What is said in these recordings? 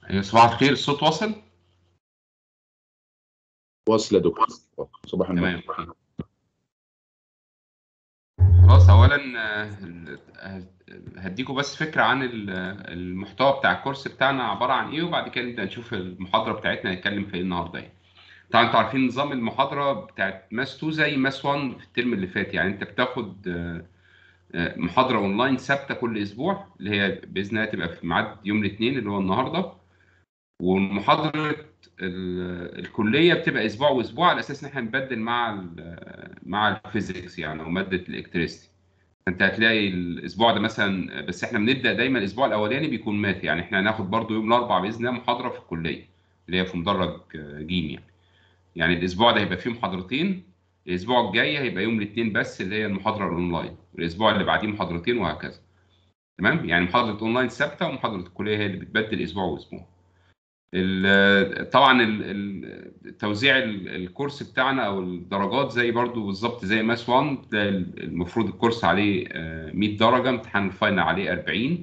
أيوة، صباح الخير الصوت واصل واصل يا دكتور صباح النور تمام خلاص اولا آه، ال- آه، هديكوا بس فكره عن ال- آه، المحتوى بتاع الكورس بتاعنا عباره عن ايه وبعد كده نبدا نشوف المحاضره بتاعتنا هنتكلم في ايه النهارده يعني طبعا انتوا عارفين نظام المحاضره بتاعت ماس 2 زي ماس 1 في الترم اللي فات يعني انت بتاخد آه، آه، محاضره اونلاين ثابته كل اسبوع اللي هي باذن الله تبقى في ميعاد يوم الاثنين اللي هو النهارده ومحاضره ال- الكليه بتبقى اسبوع واسبوع على اساس ان احنا نبدل مع ال- مع الفيزيكس يعني او ماده الالكتريستي انت هتلاقي الاسبوع ده مثلا بس احنا بنبدا دايما الاسبوع الاولاني بيكون مات يعني احنا هناخد برضو يوم الاربعاء باذن الله محاضره في الكليه اللي هي في مدرج آه، جيم يعني يعني الاسبوع ده هيبقى فيه محاضرتين الاسبوع الجاي هيبقى يوم الاثنين بس اللي هي المحاضره الاونلاين والاسبوع اللي بعديه محاضرتين وهكذا تمام يعني محاضره اونلاين ثابته ومحاضره الكليه هي اللي بتبدل اسبوع واسبوع ال- طبعا ال- ال- توزيع ال- الكورس بتاعنا او الدرجات زي برضو بالظبط زي ماس 1 تلاقي المفروض الكورس عليه آه، 100 درجه امتحان الفاينل عليه 40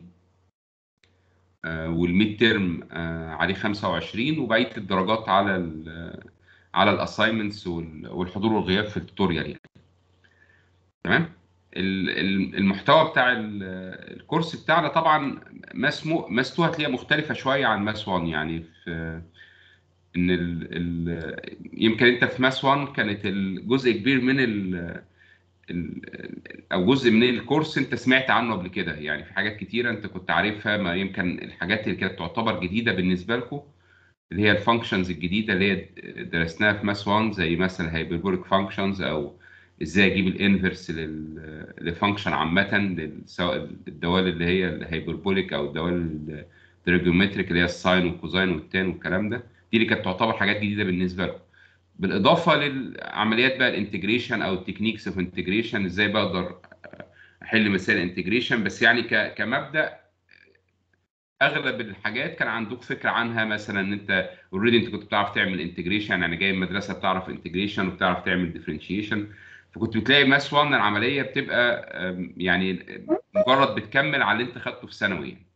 والميد تيرم عليه 25 وبقيه الدرجات على ال على الاساينمنتس والحضور والغياب في التوتوريال يعني تمام ال- ال- المحتوى بتاع ال- الكورس بتاعنا طبعا ماس مو ماس 2 هتلاقيها مختلفه شويه عن ماس 1 يعني في ان ال ال يمكن انت في ماس 1 كانت الجزء كبير من ال ال- او جزء من الكورس انت سمعت عنه قبل كده يعني في حاجات كتيره انت كنت عارفها ما يمكن الحاجات اللي كانت تعتبر جديده بالنسبه لكم اللي هي الفانكشنز الجديده اللي هي درسناها في ماس 1 زي مثلا هايبربوليك فانكشنز او ازاي اجيب الانفرس لفانكشن عامه لل- سواء الدوال اللي هي الهايبربوليك او الدوال التريجومتريك اللي هي الساين والكوزاين والتان والكلام ده دي اللي كانت تعتبر حاجات جديده بالنسبه لكم بالاضافه للعمليات بقى الانتجريشن او التكنيكس اوف انتجريشن ازاي بقدر احل مسائل انتجريشن بس يعني ك- كمبدا اغلب الحاجات كان عندك فكره عنها مثلا ان انت اوريدي انت كنت بتعرف تعمل انتجريشن يعني جاي من مدرسه بتعرف انتجريشن وبتعرف تعمل ديفرنشيشن فكنت بتلاقي ماس 1 العمليه بتبقى أم، يعني مجرد بتكمل على اللي انت خدته في ثانوي يعني.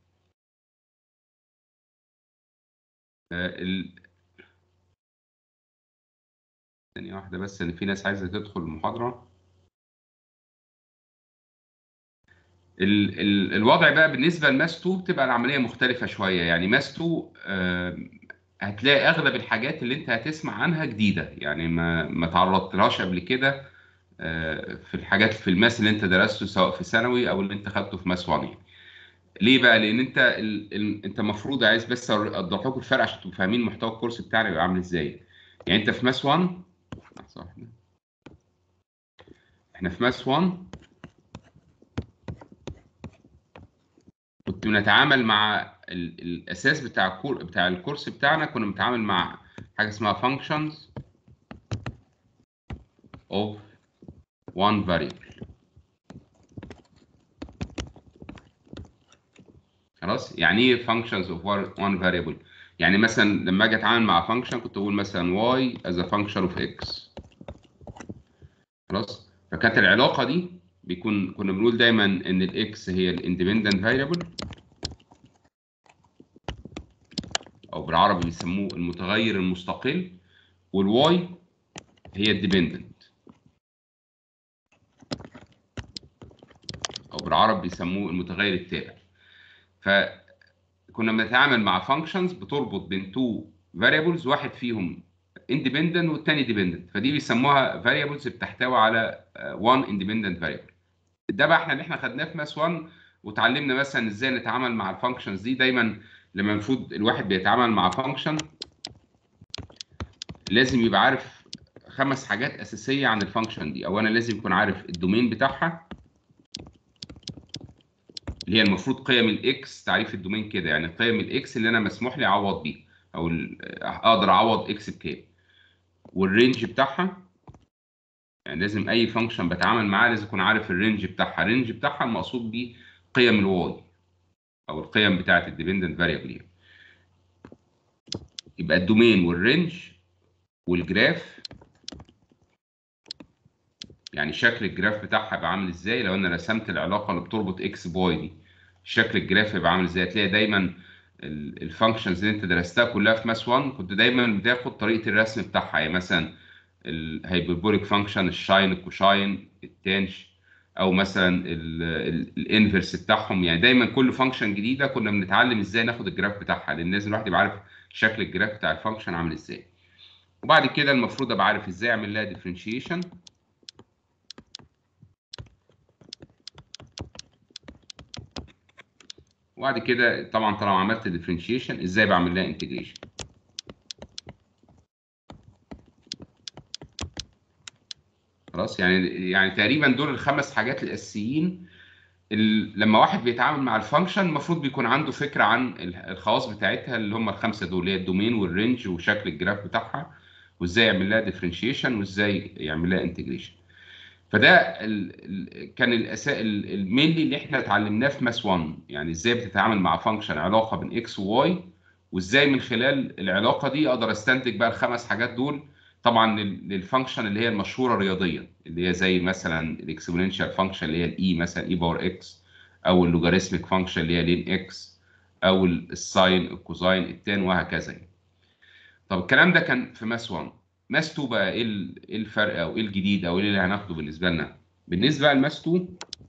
آه، ال- ثانية واحدة بس إن في ناس عايزة تدخل المحاضرة. ال ال الوضع بقى بالنسبة لماس 2 بتبقى العملية مختلفة شوية، يعني ماس 2 آه، هتلاقي أغلب الحاجات اللي أنت هتسمع عنها جديدة، يعني ما ما تعرضتلهاش قبل كده آه، في الحاجات في الماس اللي أنت درسته سواء في ثانوي أو اللي أنت خدته في ماس 1 يعني. ليه بقى؟ لأن أنت ال ال أنت المفروض عايز بس أوضح لكم الفرق عشان تبقوا فاهمين محتوى الكورس بتاعنا بيبقى عامل إزاي. يعني أنت في ماس 1 لحظة واحدة. احنا في ماس 1 كنت بنتعامل مع ال- الاساس بتاع الكور بتاع الكورس بتاعنا كنا بنتعامل مع حاجه اسمها functions of one variable خلاص يعني ايه functions of one one variable يعني مثلا لما اجي اتعامل مع function كنت اقول مثلا y as a function of x خلاص فكانت العلاقه دي بيكون كنا بنقول دايما ان الاكس هي الاندبندنت فاريبل او بالعربي بيسموه المتغير المستقل والواي هي الديبندنت او بالعربي بيسموه المتغير التابع فكنا بنتعامل مع فانكشنز بتربط بين تو فاريبلز واحد فيهم اندبندنت والتاني ديبندنت فدي بيسموها فاريبلز بتحتوي على وان اندبندنت فاريبل ده بقى احنا اللي احنا خدناه في ماس 1 وتعلمنا مثلا ازاي نتعامل مع الفانكشنز دي دايما لما المفروض الواحد بيتعامل مع فانكشن لازم يبقى عارف خمس حاجات اساسيه عن الفانكشن دي اولا لازم يكون عارف الدومين بتاعها اللي هي المفروض قيم الاكس تعريف الدومين كده يعني قيم الاكس اللي انا مسموح لي اعوض بيها او ال- اقدر اعوض اكس بكام والرينج بتاعها يعني لازم اي فانكشن بتعامل معاه لازم اكون عارف الرينج بتاعها الرينج بتاعها المقصود بيه قيم الواي او القيم بتاعه الديبندنت فاريبل يبقى الدومين والرينج والجراف يعني شكل الجراف بتاعها هيبقى عامل ازاي لو انا رسمت العلاقه اللي بتربط اكس بواي دي شكل الجراف هيبقى عامل ازاي هتلاقي دايما الفانكشنز اللي انت درستها كلها في ماس 1 كنت دايما بتاخد طريقه الرسم بتاعها يعني مثلا الهايبربوليك فانكشن الشاين الكوشاين التانش او مثلا الانفرس بتاعهم يعني دايما كل فانكشن جديده كنا بنتعلم ازاي ناخد الجراف بتاعها لان لازم الواحد يبقى عارف شكل الجراف بتاع الفانكشن عامل ازاي وبعد كده المفروض ابقى عارف ازاي اعمل لها ديفرنشيشن وبعد كده طبعا طالما عملت ديفرنشيشن ازاي بعمل لها انتجريشن خلاص يعني يعني تقريبا دول الخمس حاجات الاساسيين ال- لما واحد بيتعامل مع الفانكشن المفروض بيكون عنده فكره عن ال- الخواص بتاعتها اللي هم الخمسه دول اللي هي الدومين والرينج وشكل الجراف بتاعها وازاي يعمل لها ديفرنشيشن وازاي يعمل لها انتجريشن فده ال ال كان الاساس المينلي اللي احنا اتعلمناه في ماس 1 يعني ازاي بتتعامل مع فانكشن علاقه بين اكس وواي وازاي من خلال العلاقه دي اقدر استنتج بقى الخمس حاجات دول طبعا لل- للفانكشن اللي هي المشهوره رياضيا اللي هي زي مثلا الاكسبوننشال فانكشن اللي هي الاي مثلا اي باور اكس او اللوغاريتميك فانكشن اللي هي لين اكس او الساين الكوزاين التان وهكذا يعني. طب الكلام ده كان في ماس 1 ماس 2 بقى ايه ال- إيه الفرق او ايه الجديد او ايه اللي هناخده بالنسبه لنا بالنسبه بقى لماس 2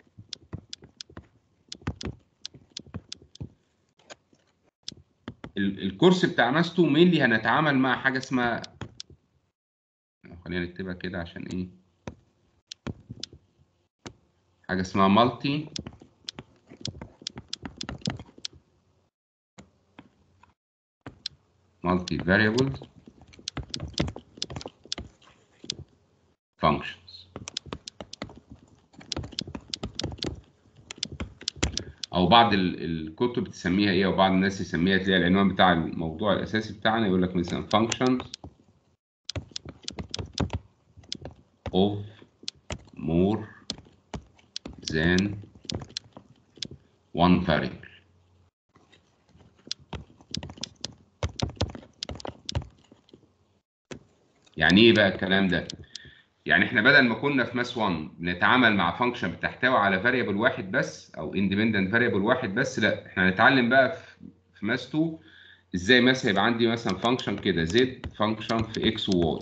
ال- الكورس بتاع ماس 2 مينلي هنتعامل مع حاجه اسمها خلينا نكتبها كده عشان ايه حاجه اسمها مالتي مالتي فاريبل functions او بعض ال- الكتب تسميها ايه وبعض الناس يسميها تلاقي العنوان بتاع الموضوع الاساسي بتاعنا يقول لك مثلا functions of more than one variable يعني ايه بقى الكلام ده يعني احنا بدل ما كنا في ماس 1 بنتعامل مع فانكشن بتحتوي على فاريبل واحد بس او اندبندنت فاريبل واحد بس لا احنا هنتعلم بقى في- في ماس 2 ازاي مثلا يبقى عندي مثلا فانكشن كده زد فانكشن في اكس وواي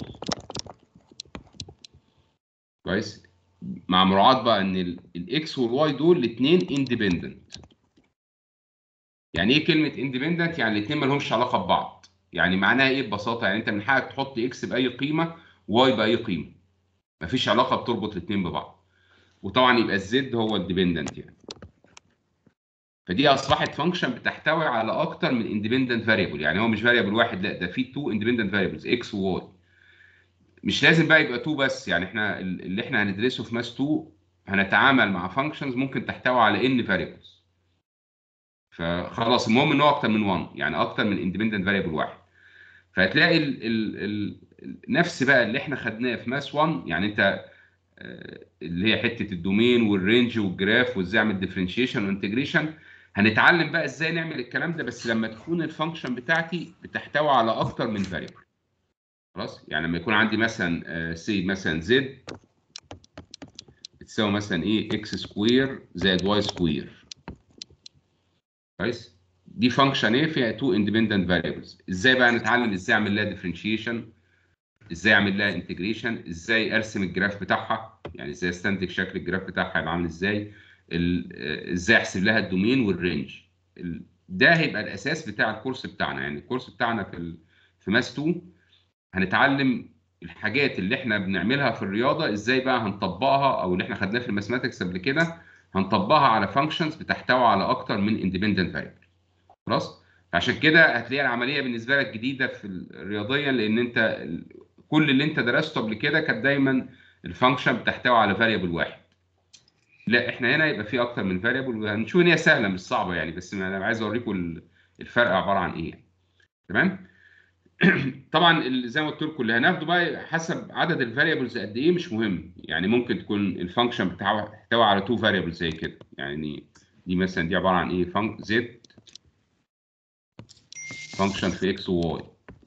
كويس مع مراعاة بقى ان الاكس والواي دول الاثنين اندبندنت يعني ايه كلمه اندبندنت يعني الاثنين ما لهمش علاقه ببعض يعني معناها ايه ببساطه يعني انت من حقك تحط اكس باي قيمه واي باي قيمه مفيش علاقه بتربط الاثنين ببعض وطبعا يبقى الزد هو الديبندنت يعني فدي اصبحت فانكشن بتحتوي على اكتر من اندبندنت فاريبل يعني هو مش فاريبل واحد لا ده في تو اندبندنت فاريبلز اكس وواي مش لازم بقى يبقى 2 بس يعني احنا ال- اللي احنا هندرسه في ماس 2 هنتعامل مع فانكشنز ممكن تحتوي على ان فاريبلز فخلاص المهم ان هو اكتر من 1 يعني اكتر من اندبندنت فاريبل واحد فهتلاقي ال ال ال نفس بقى اللي احنا خدناه في ماس 1 يعني انت آه، اللي هي حته الدومين والرينج والجراف وازاي اعمل ديفرنشيشن وانتجريشن هنتعلم بقى ازاي نعمل الكلام ده بس لما تكون الفانكشن بتاعتي بتحتوي على اكتر من فاريبل خلاص يعني لما يكون عندي مثلا سي مثلا زد بتساوي مثلا ايه اكس سكوير زائد واي سكوير كويس دي فانكشن ايه فيها تو اندبندنت فاريبلز ازاي بقى نتعلم ازاي اعمل لها ديفرنشيشن ازاي اعمل لها انتجريشن ازاي ارسم الجراف بتاعها يعني ازاي استنتج شكل الجراف بتاعها يبقى عامل ازاي ال- آه، ازاي احسب لها الدومين والرينج ال- ده هيبقى الاساس بتاع الكورس بتاعنا يعني الكورس بتاعنا في ال- في ماس 2 هنتعلم الحاجات اللي احنا بنعملها في الرياضه ازاي بقى هنطبقها او اللي احنا خدناه في الماثماتكس قبل كده هنطبقها على فانكشنز بتحتوي على اكتر من اندبندنت فاريبل خلاص عشان كده هتلاقي العمليه بالنسبه لك جديده في الرياضيا لان انت ال- كل اللي انت درسته قبل كده كانت دايما الفانكشن بتحتوي على فاريبل واحد لا احنا هنا يبقى في اكتر من فاريبل وهنشوف ان هي سهله مش صعبه يعني بس انا عايز اوريكم ال- الفرق عباره عن ايه تمام طبعا ال- زي ما قلت لكم اللي هناخده بقى حسب عدد الفاريبلز قد ايه مش مهم يعني ممكن تكون الفانكشن بتاعها تحتوي على تو فاريبلز زي كده يعني دي مثلا دي عباره عن ايه فانك زد فانكشن في اكس وواي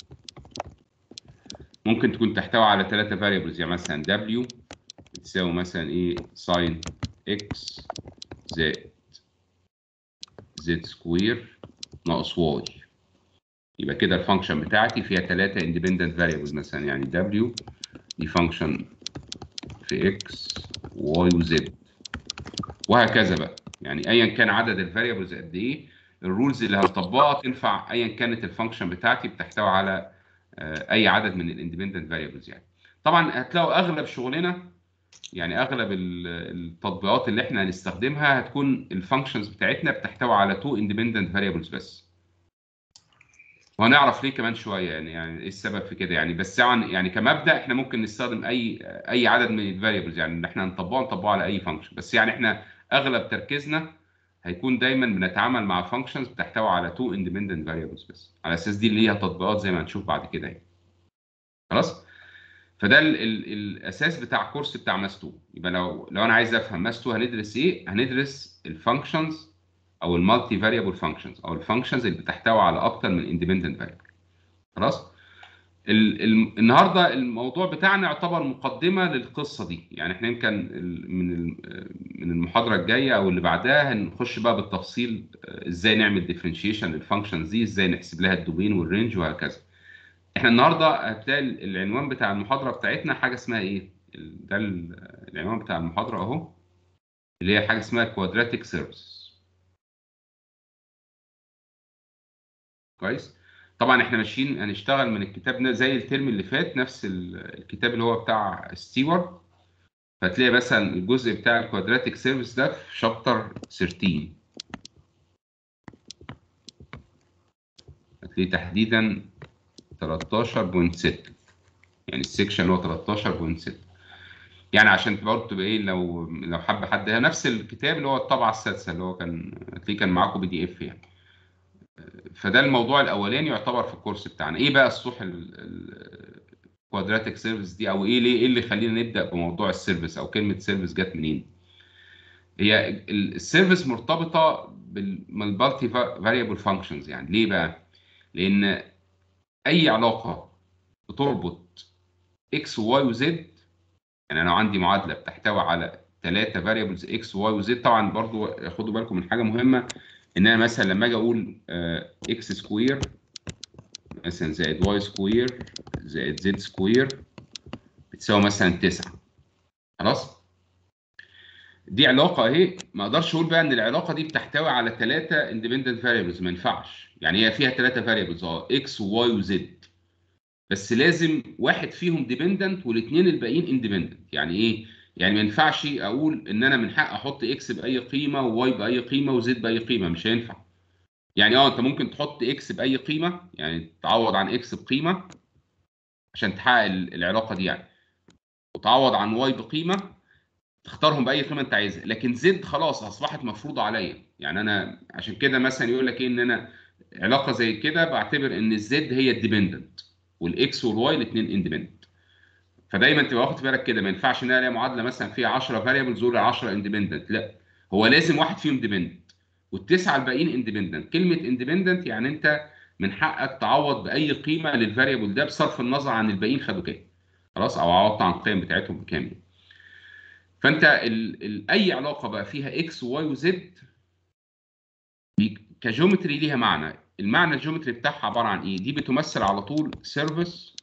ممكن تكون تحتوي على ثلاثه فاريبلز يعني مثلا دبليو بتساوي مثلا ايه ساين اكس زائد زد سكوير ناقص واي يبقى كده الفانكشن بتاعتي فيها ثلاثة independent variables مثلا يعني w دي فانكشن في x y و z وهكذا بقى يعني ايا كان عدد الفاريبلز قد ايه الرولز اللي هنطبقها تنفع ايا كانت الفانكشن بتاعتي بتحتوي على آه، اي عدد من الاندبندنت فاريبلز يعني طبعا هتلاقوا اغلب شغلنا يعني اغلب ال- التطبيقات اللي احنا هنستخدمها هتكون الفانكشنز بتاعتنا بتحتوي على تو اندبندنت فاريبلز بس وهنعرف ليه كمان شويه يعني يعني ايه السبب في كده يعني بس طبعا يعني كمبدا احنا ممكن نستخدم اي اي عدد من الفاريبلز يعني ان احنا نطبقه نطبقه على اي فانكشن بس يعني احنا اغلب تركيزنا هيكون دايما بنتعامل مع فانكشنز بتحتوي على تو اندبندنت فاريبلز بس على اساس دي اللي ليها تطبيقات زي ما هنشوف بعد كده يعني خلاص فده ال ال الاساس بتاع الكورس بتاع ماس 2 يبقى لو لو انا عايز افهم ماس 2 هندرس ايه هندرس الفانكشنز او المالتي فاريبل فانكشنز او الفانكشنز اللي بتحتوي على اكتر من اندبندنت فاريبل خلاص ال ال النهارده الموضوع بتاعنا يعتبر مقدمه للقصه دي يعني احنا يمكن ال- من ال- من المحاضره الجايه او اللي بعدها هنخش بقى بالتفصيل آه، ازاي نعمل ديفرنشيشن للفانكشنز دي ازاي نحسب لها الدومين والرينج وهكذا احنا النهارده هتلاقي العنوان بتاع المحاضره بتاعتنا حاجه اسمها ايه ال- ده ال- العنوان بتاع المحاضره اهو اللي هي حاجه اسمها كوادراتيك سيرفيس كويس طبعا احنا ماشيين هنشتغل من الكتاب ده زي الترم اللي فات نفس ال- الكتاب اللي هو بتاع ستيوارت فتلاقي مثلا الجزء بتاع الكوادراتيك سيرفيس ده في شابتر 13 هتلاقيه تحديدا 13.6 يعني السكشن اللي هو 13.6 يعني عشان برضه تبقى ايه لو لو حب حد نفس الكتاب اللي هو الطبعه السادسه اللي هو كان هتلاقيه كان معاكم بي دي اف يعني فده الموضوع الاولاني يعتبر في الكورس بتاعنا ايه بقى الصح الكوادراتيك سيرفيس دي او ايه ليه ايه اللي يخلينا نبدا بموضوع السيرفيس او كلمه سيرفيس جت منين هي ال- السيرفيس مرتبطه بالمالتي فاريبل فانكشنز يعني ليه بقى لان اي علاقه بتربط اكس وواي وزد يعني انا عندي معادله بتحتوي على ثلاثه فاريبلز اكس وواي وزد طبعا برضو خدوا بالكم من حاجه مهمه ان انا مثلا لما اجي اقول اكس سكوير مثلا زائد واي سكوير زائد زد سكوير بتساوي مثلا 9 خلاص دي علاقه اهي ما اقدرش اقول بقى ان العلاقه دي بتحتوي على ثلاثه اندبندنت فاريبلز ما ينفعش يعني هي فيها ثلاثه فاريبلز اه اكس وواي وزد بس لازم واحد فيهم ديبندنت والاثنين الباقيين اندبندنت يعني ايه يعني ما ينفعش اقول ان انا من حق احط اكس باي قيمه وواي باي قيمه وزد باي قيمه مش هينفع يعني اه انت ممكن تحط اكس باي قيمه يعني تعوض عن اكس بقيمه عشان تحقق ال- العلاقه دي يعني وتعوض عن واي بقيمه تختارهم باي قيمه انت عايزها لكن زد خلاص اصبحت مفروضه عليا يعني انا عشان كده مثلا يقول لك ايه ان انا علاقه زي كده بعتبر ان الزد هي الديبندنت والاكس والواي الاثنين اندبندنت فدايما تبقى واخد في بالك كده ما ينفعش ان انا الاقي معادله مثلا فيها 10 فاريبلز دول 10 اندبندنت لا هو لازم واحد فيهم ديبندنت والتسعه الباقيين اندبندنت كلمه اندبندنت يعني انت من حقك تعوض باي قيمه للفاريبل ده بصرف النظر عن الباقيين خدوا كام خلاص او عوضت عن القيم بتاعتهم بكام يعني. فانت ال ال اي علاقه بقى فيها اكس وواي وزد كجيومتري ليها معنى المعنى الجيومتري بتاعها عباره عن ايه دي بتمثل على طول سيرفيس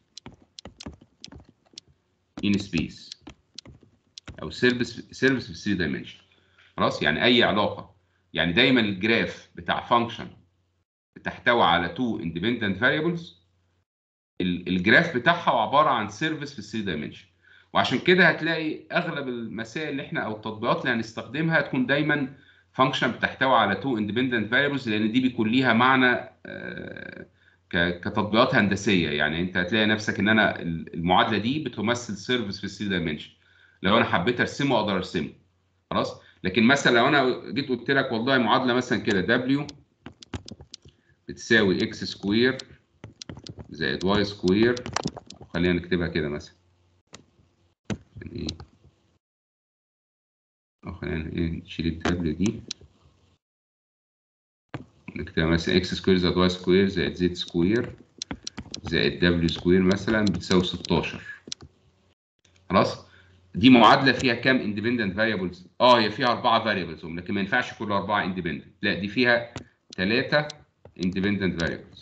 ان سبيس او سيرفيس سيرفيس في 3 دايمنشن خلاص يعني اي علاقه يعني دايما الجراف بتاع فانكشن بتحتوي على تو اندبندنت فاريبلز الجراف بتاعها عباره عن سيرفيس في 3 دايمنشن وعشان كده هتلاقي اغلب المسائل اللي احنا او التطبيقات اللي هنستخدمها هتكون دايما فانكشن بتحتوي على تو اندبندنت فاريبلز لان دي بيكون ليها معنى آه، ك- كتطبيقات هندسيه يعني انت هتلاقي نفسك ان انا المعادله دي بتمثل سيرفيس في 3 دايمنشن لو انا حبيت ارسمه اقدر ارسمه خلاص لكن مثلا لو انا جيت قلت لك والله معادله مثلا كده دبليو بتساوي اكس سكوير زائد واي سكوير خلينا نكتبها كده مثلا يعني ايه أو خلينا ايه نشيل الدبليو دي نكتبها مثلا اكس سكوير زائد واي سكوير زائد زد سكوير زائد دبليو سكوير مثلا بتساوي 16 خلاص دي معادله فيها كام اندبندنت فاريبلز اه هي فيها اربعه فاريبلز لكن ما ينفعش كل اربعه اندبندنت لا دي فيها ثلاثه independent variables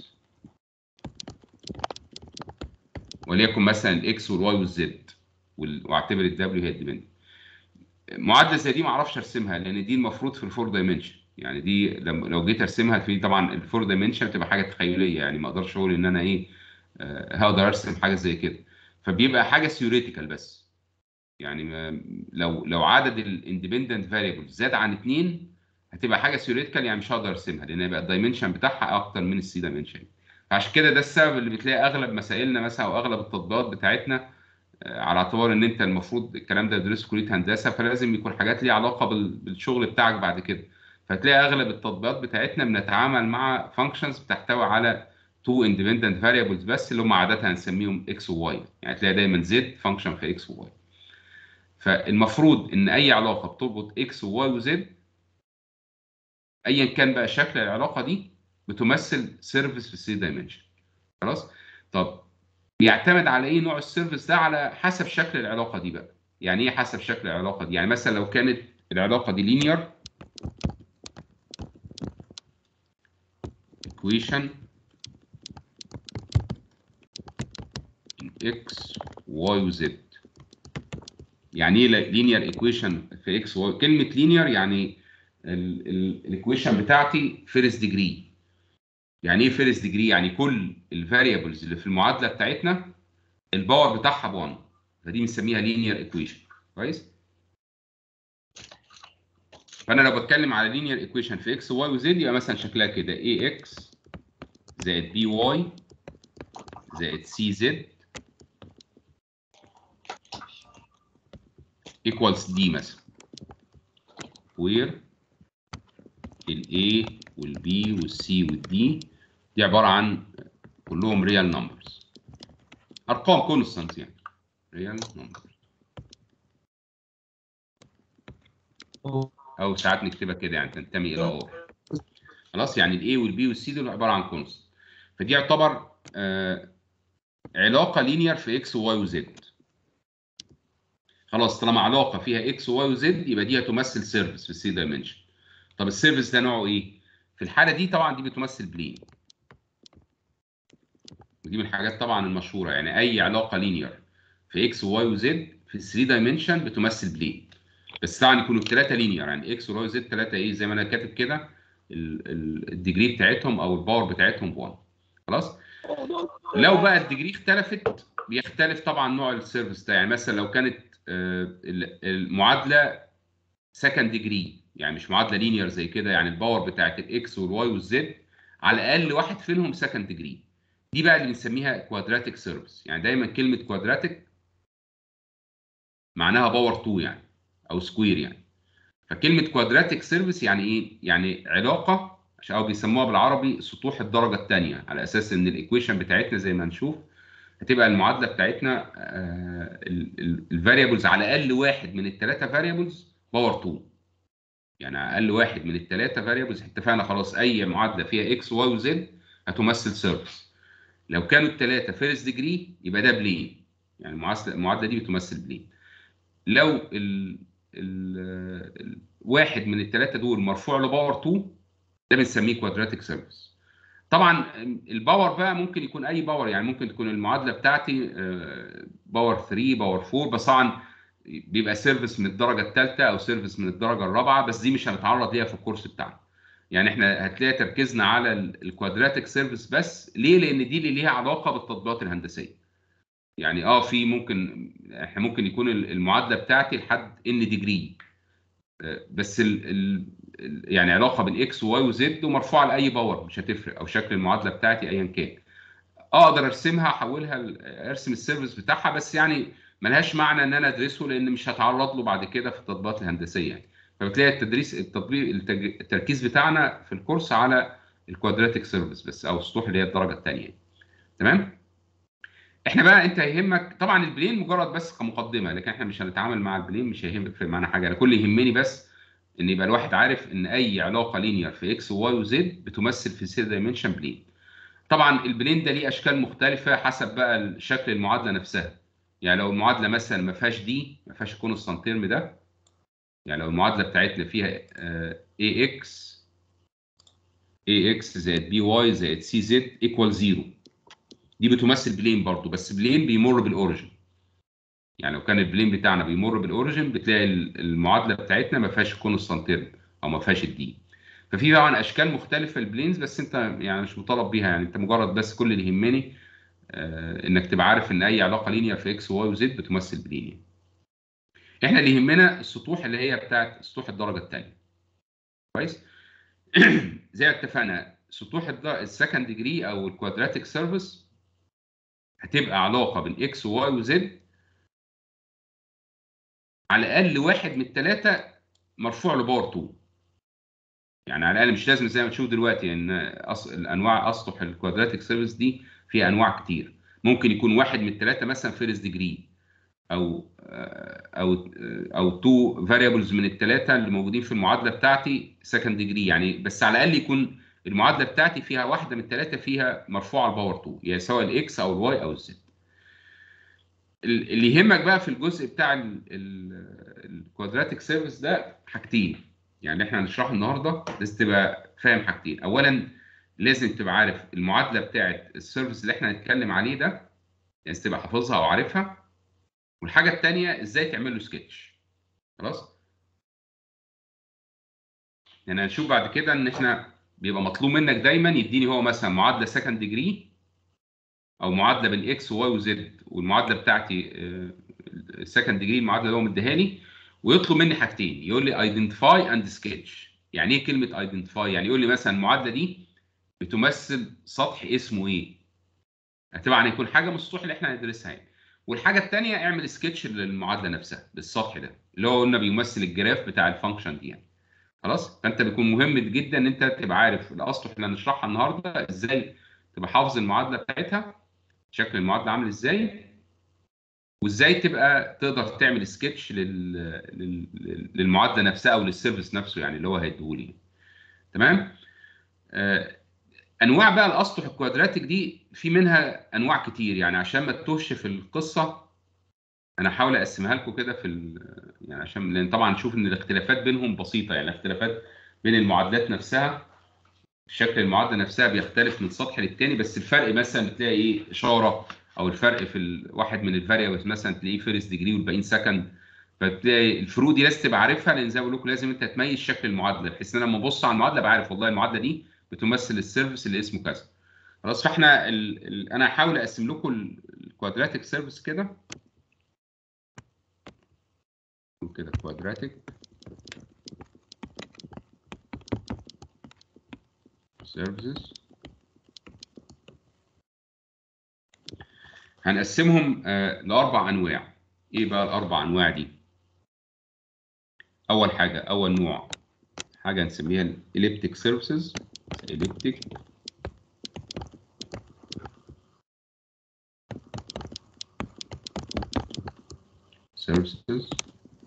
وليكن مثلا الاكس والواي والزد واعتبر الدبليو هي الديبندنت معادله زي دي ما اعرفش ارسمها لان دي المفروض في الفور دايمنشن يعني دي لما لو جيت ارسمها في طبعا الفور دايمنشن بتبقى حاجه تخيليه يعني ما اقدرش اقول ان انا ايه آه، هقدر ارسم حاجه زي كده فبيبقى حاجه ثيوريتيكال بس يعني ما لو لو عدد الاندبندنت فاريبلز زاد عن اثنين هتبقى حاجه ثيوريتيكال يعني مش هقدر ارسمها لان يبقى الدايمنشن بتاعها اكتر من السي دايمنشن فعشان كده ده السبب اللي بتلاقي اغلب مسائلنا مثلا او اغلب التطبيقات بتاعتنا آه، على اعتبار ان انت المفروض الكلام ده تدرسه كليه هندسه فلازم يكون حاجات ليها علاقه بال- بالشغل بتاعك بعد كده فتلاقي اغلب التطبيقات بتاعتنا بنتعامل مع فانكشنز بتحتوي على تو اندبندنت فاريبلز بس اللي هم عاده هنسميهم اكس وواي يعني تلاقي دايما زد فانكشن في اكس وواي فالمفروض ان اي علاقه بتربط اكس وواي وزد ايا كان بقى شكل العلاقه دي بتمثل سيرفيس في السي دايمنشن خلاص طب بيعتمد على ايه نوع السيرفيس ده على حسب شكل العلاقه دي بقى يعني ايه حسب شكل العلاقه دي يعني مثلا لو كانت العلاقه دي لينير equation in x y و z يعني ايه لينير ايكويشن في اكس واي كلمه لينير يعني الايكويشن بتاعتي فيرست ديجري يعني ايه فيرست ديجري يعني كل الفاريبلز اللي في المعادله بتاعتنا الباور بتاعها ب 1 فدي بنسميها لينير ايكويشن كويس فانا لو بتكلم على لينير ايكويشن في اكس واي وزد يبقى مثلا شكلها كده اي اكس زائد بي واي زائد سي زد equals دي مثلا where ال A وال B وال C وال D دي عبارة عن كلهم real numbers أرقام constant يعني real numbers أو ساعات نكتبها كده يعني تنتمي إلى R خلاص يعني ال A وال B وال C دول عبارة عن constant فدي يعتبر آه علاقة linear في X و Y و Z خلاص طالما علاقه فيها اكس وواي وزد يبقى دي هتمثل سيرفيس في السي دايمنشن طب السيرفيس ده نوعه ايه في الحاله دي طبعا دي بتمثل بلين ودي من الحاجات طبعا المشهوره يعني اي علاقه لينير في اكس وواي وزد في ال 3 دايمنشن بتمثل بلين بس طبعا يكونوا الثلاثه لينير يعني اكس وواي وزد ثلاثه ايه زي ما انا كاتب كده الديجري بتاعتهم او الباور بتاعتهم ب 1 خلاص لو بقى الديجري اختلفت بيختلف طبعا نوع السيرفيس ده يعني مثلا لو كانت المعادله سكند ديجري يعني مش معادله لينير زي كده يعني الباور بتاعت الاكس والواي والزد على الاقل واحد فيهم سكند ديجري دي بقى اللي بنسميها كوادراتيك سيرفيس يعني دايما كلمه كوادراتيك معناها باور 2 يعني او سكوير يعني فكلمه كوادراتيك سيرفيس يعني ايه يعني علاقه او بيسموها بالعربي سطوح الدرجه الثانيه على اساس ان الايكويشن بتاعتنا زي ما نشوف هتبقى المعادله بتاعتنا الفاريبلز على الاقل واحد من الثلاثه فاريبلز باور 2 يعني اقل واحد من الثلاثه فاريبلز اتفقنا خلاص اي معادله فيها اكس واي وزد هتمثل سيرفيس لو كانوا الثلاثه فيرست ديجري يبقى ده بلين يعني المعادله المعادله دي بتمثل بلين لو ال ال واحد من الثلاثه دول مرفوع لباور 2 ده بنسميه كوادراتيك سيرفيس طبعا الباور بقى ممكن يكون اي باور يعني ممكن تكون المعادله بتاعتي باور 3 باور 4 بس طبعا بيبقى سيرفيس من الدرجه الثالثه او سيرفيس من الدرجه الرابعه بس دي مش هنتعرض ليها في الكورس بتاعنا يعني احنا هتلاقي تركيزنا على الكوادراتيك سيرفيس بس ليه لان دي اللي ليها علاقه بالتطبيقات الهندسيه يعني اه في ممكن احنا ممكن يكون المعادله بتاعتي لحد ان ديجري بس ال ال يعني علاقه بين اكس وواي وزد ومرفوعه لاي باور مش هتفرق او شكل المعادله بتاعتي ايا كان اقدر ارسمها احولها ارسم السيرفيس بتاعها بس يعني ملهاش معنى ان انا ادرسه لان مش هتعرض له بعد كده في التطبيقات الهندسيه يعني فبتلاقي التدريس التطبيق التركيز بتاعنا في الكورس على الكوادراتيك سيرفيس بس او السطوح اللي هي الدرجه الثانيه تمام احنا بقى انت يهمك طبعا البلين مجرد بس كمقدمه لكن احنا مش هنتعامل مع البلين مش هيهمك معانا حاجه انا كل اللي يهمني بس ان يبقى الواحد عارف ان اي علاقه لينير في اكس وواي وزد بتمثل في سي دايمنشن بلين طبعا البلين ده ليه اشكال مختلفه حسب بقى شكل المعادله نفسها يعني لو المعادله مثلا ما فيهاش دي ما فيهاش كونستانت تيرم ده يعني لو المعادله بتاعتنا فيها اي اكس اي اكس زائد بي واي زائد سي زد ايكوال زيرو دي بتمثل بلين برضو بس بلين بيمر بالاوريجن يعني لو كان البلين بتاعنا بيمر بالاوريجن بتلاقي المعادله بتاعتنا ما فيهاش كونستانتين او ما فيهاش الدي ففي طبعا اشكال مختلفه البلينز بس انت يعني مش مطالب بيها يعني انت مجرد بس كل اللي يهمني آه انك تبقى عارف ان اي علاقه لينير في اكس وواي وزد بتمثل بلين احنا اللي يهمنا السطوح اللي هي بتاعت سطوح الدرجه الثانيه كويس زي ما اتفقنا سطوح السكند ديجري او الكوادراتيك سيرفيس هتبقى علاقه بين اكس وواي وزد على الاقل واحد من الثلاثه مرفوع لباور 2 يعني على الاقل مش لازم زي ما تشوف دلوقتي ان أص... الانواع اسطح الكوادراتيك سيرفيس دي فيها انواع كتير ممكن يكون واحد من الثلاثه مثلا فيرست ديجري او او او تو فاريبلز من الثلاثه اللي موجودين في المعادله بتاعتي سكند ديجري يعني بس على الاقل يكون المعادله بتاعتي فيها واحده من الثلاثه فيها مرفوعه لباور 2 يعني سواء الاكس او الواي او الزد اللي يهمك بقى في الجزء بتاع الكوادراتيك سيرفيس ده حاجتين يعني احنا هنشرحه النهارده لازم تبقى فاهم حاجتين اولا لازم تبقى عارف المعادله بتاعه السيرفيس اللي احنا هنتكلم عليه ده لازم تبقى حافظها او عارفها والحاجه الثانيه ازاي تعمل له سكتش خلاص يعني هنشوف بعد كده ان احنا بيبقى مطلوب منك دايما يديني هو مثلا معادله سكند ديجري او معادله بين اكس وواي وزد والمعادله بتاعتي السكند ديجري المعادله اللي هو مديها لي ويطلب مني حاجتين يقول لي ايدنتيفاي اند سكتش يعني ايه كلمه ايدنتيفاي يعني يقول لي مثلا المعادله دي بتمثل سطح اسمه ايه طبعا يكون حاجه من السطوح اللي احنا هندرسها يعني والحاجه الثانيه اعمل سكتش للمعادله نفسها للسطح ده اللي هو قلنا بيمثل الجراف بتاع الفانكشن دي يعني خلاص فانت بيكون مهم جدا ان انت تبقى عارف الاسطح اللي هنشرحها النهارده ازاي تبقى حافظ المعادله بتاعتها شكل المعادله عامل ازاي وازاي تبقى تقدر تعمل سكتش لل... لل... للمعادله نفسها او للسيرفيس نفسه يعني اللي هو هيديهولي تمام آه انواع بقى الاسطح الكوادراتيك دي في منها انواع كتير يعني عشان ما تتوهش في القصه انا هحاول اقسمها لكم كده في ال... يعني عشان لان طبعا نشوف ان الاختلافات بينهم بسيطه يعني الاختلافات بين المعادلات نفسها شكل المعادله نفسها بيختلف من سطح للتاني بس الفرق مثلا بتلاقي ايه اشاره او الفرق في ال... واحد من الفاريبلز مثلا تلاقيه فيرست ديجري والباقيين سكند فتلاقي الفروق دي لازم تبقى عارفها لان زي ما بقول لكم لازم انت تميز شكل المعادله بحيث ان انا لما ابص على المعادله ابقى عارف والله المعادله دي بتمثل السيرفيس اللي اسمه كذا خلاص فاحنا ال... ال... انا هحاول اقسم لكم الكوادراتيك سيرفيس كده كده كوادراتيك سيرفيسز هنقسمهم آه لاربع انواع ايه بقى الاربع انواع دي اول حاجه اول نوع حاجه نسميها الاليبتيك سيرفيسز اليبتيك سيرفيسز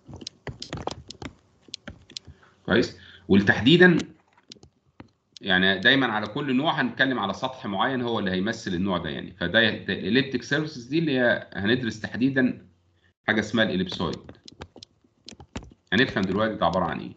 كويس والتحديدا يعني دايما على كل نوع هنتكلم على سطح معين هو اللي هيمثل النوع ده يعني فده الاليبتيك سيرفيسز دي اللي هي هندرس تحديدا حاجه اسمها الاليبسويد هنفهم دلوقتي ده عباره عن ايه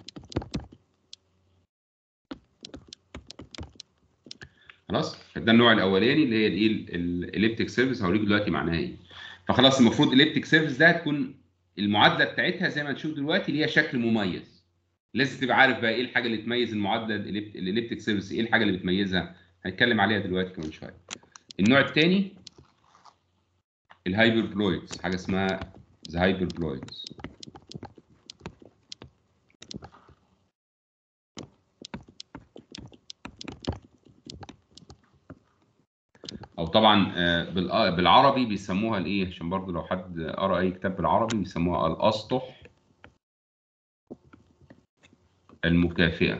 خلاص ده النوع الاولاني اللي هي الايه الاليبتيك سيرفيس هوريك دلوقتي معناها ايه فخلاص المفروض الاليبتيك سيرفيس ده تكون المعادله بتاعتها زي ما نشوف دلوقتي ليها شكل مميز لازم تبقى عارف بقى ايه الحاجه اللي تميز المعادله الاليبتيك سيرفيس ايه الحاجه اللي بتميزها هنتكلم عليها دلوقتي كمان شويه النوع الثاني الهايبربلويدز حاجه اسمها ذا هايبربلويدز او طبعا بالعربي بيسموها الايه عشان برضو لو حد قرا اي كتاب بالعربي بيسموها الاسطح المكافئه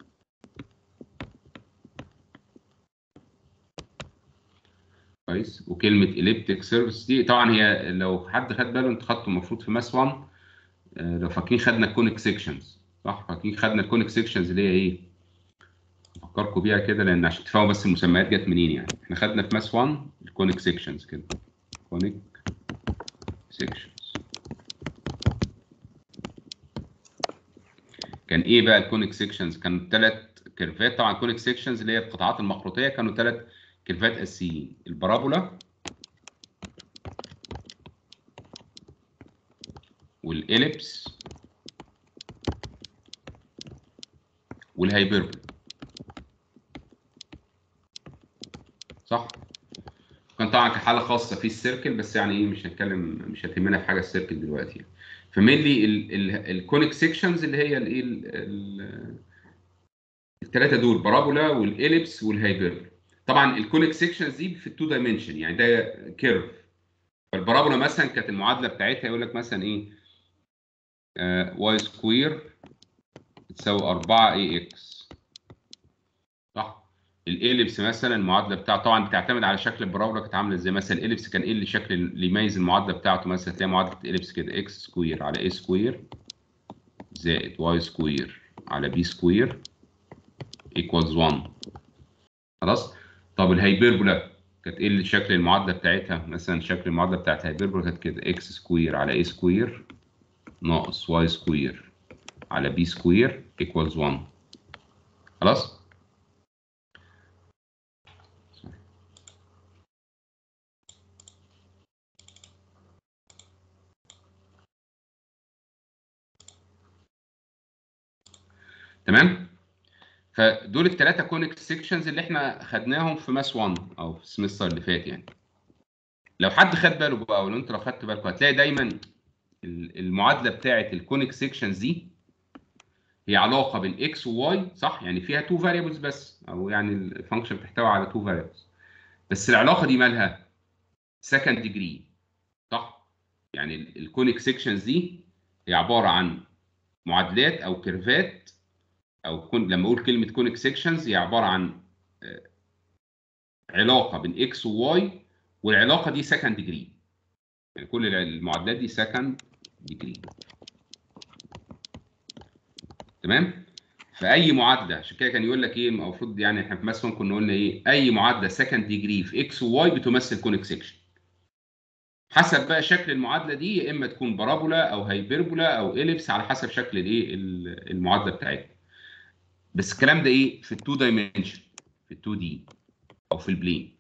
كويس وكلمه اليبتيك سيرفيس دي طبعا هي لو حد خد باله انت خدته المفروض في ماس 1 لو فاكرين خدنا الكونيك سيكشنز صح فاكرين خدنا الكونيك سيكشنز اللي هي ايه افكركم بيها كده لان عشان تفهموا بس المسميات جت منين يعني احنا خدنا في ماس 1 الكونيك سيكشنز كده كونيك سيكشنز كان ايه بقى الكونيك سيكشنز كان ثلاث كيرفات طبعا كونيك سيكشنز اللي هي القطاعات المخروطيه كانوا ثلاث كيرفات اساسيين البارابولا والإليبس والهايبربول صح كان طبعا كحاله خاصه في السيركل بس يعني ايه مش هنتكلم مش هتهمنا في حاجه السيركل دلوقتي يعني فمينلي الكونيك سيكشنز اللي هي الايه الثلاثه دول بارابولا والإليبس والهايبربول طبعا الكونيك سيكشنز دي في التو دايمنشن يعني ده كيرف فالبارابولا مثلا كانت المعادله بتاعتها يقول لك مثلا ايه واي سكوير تساوي 4 اي اكس صح الاليبس مثلا المعادله بتاعته طبعا بتعتمد على شكل البراوله كانت عامله ازاي مثلا الاليبس كان ايه الشكل اللي يميز المعادله بتاعته مثلا تلاقي معادله الاليبس كده اكس سكوير على اي سكوير زائد واي سكوير على بي سكوير ايكوالز 1 خلاص طب الهايبربولا كانت ايه شكل المعادله بتاعتها مثلا شكل المعادله بتاعت الهايبربولا كانت كده اكس سكوير على اي سكوير ناقص واي سكوير على بي سكوير ايكوالز 1 خلاص تمام فدول الثلاثه كونكت سيكشنز اللي احنا خدناهم في ماس 1 او في السمستر اللي فات يعني لو حد خد باله بقى ولو انت لو خدت بالك هتلاقي دايما المعادله بتاعه الكونيك سيكشنز دي هي علاقه بين اكس وواي صح يعني فيها تو فاريبلز بس او يعني الفانكشن بتحتوي على تو فاريبلز بس العلاقه دي مالها سكند ديجري صح يعني الكونيك سيكشنز دي هي عباره عن معادلات او كيرفات او كون لما اقول كلمه كونيك سيكشنز هي عباره عن علاقه بين اكس وواي والعلاقه دي سكند ديجري يعني كل المعادلات دي سكند ديجري تمام فاي معادله عشان كده كان يقول لك ايه المفروض يعني احنا في ماس 1 كنا قلنا ايه اي معادله سكند ديجري في اكس وواي بتمثل كونيك سيكشن حسب بقى شكل المعادله دي يا اما تكون بارابولا او هايبربولا او اليبس على حسب شكل الايه المعادله بتاعتها بس الكلام ده ايه في التو دايمنشن في التو دي او في البلين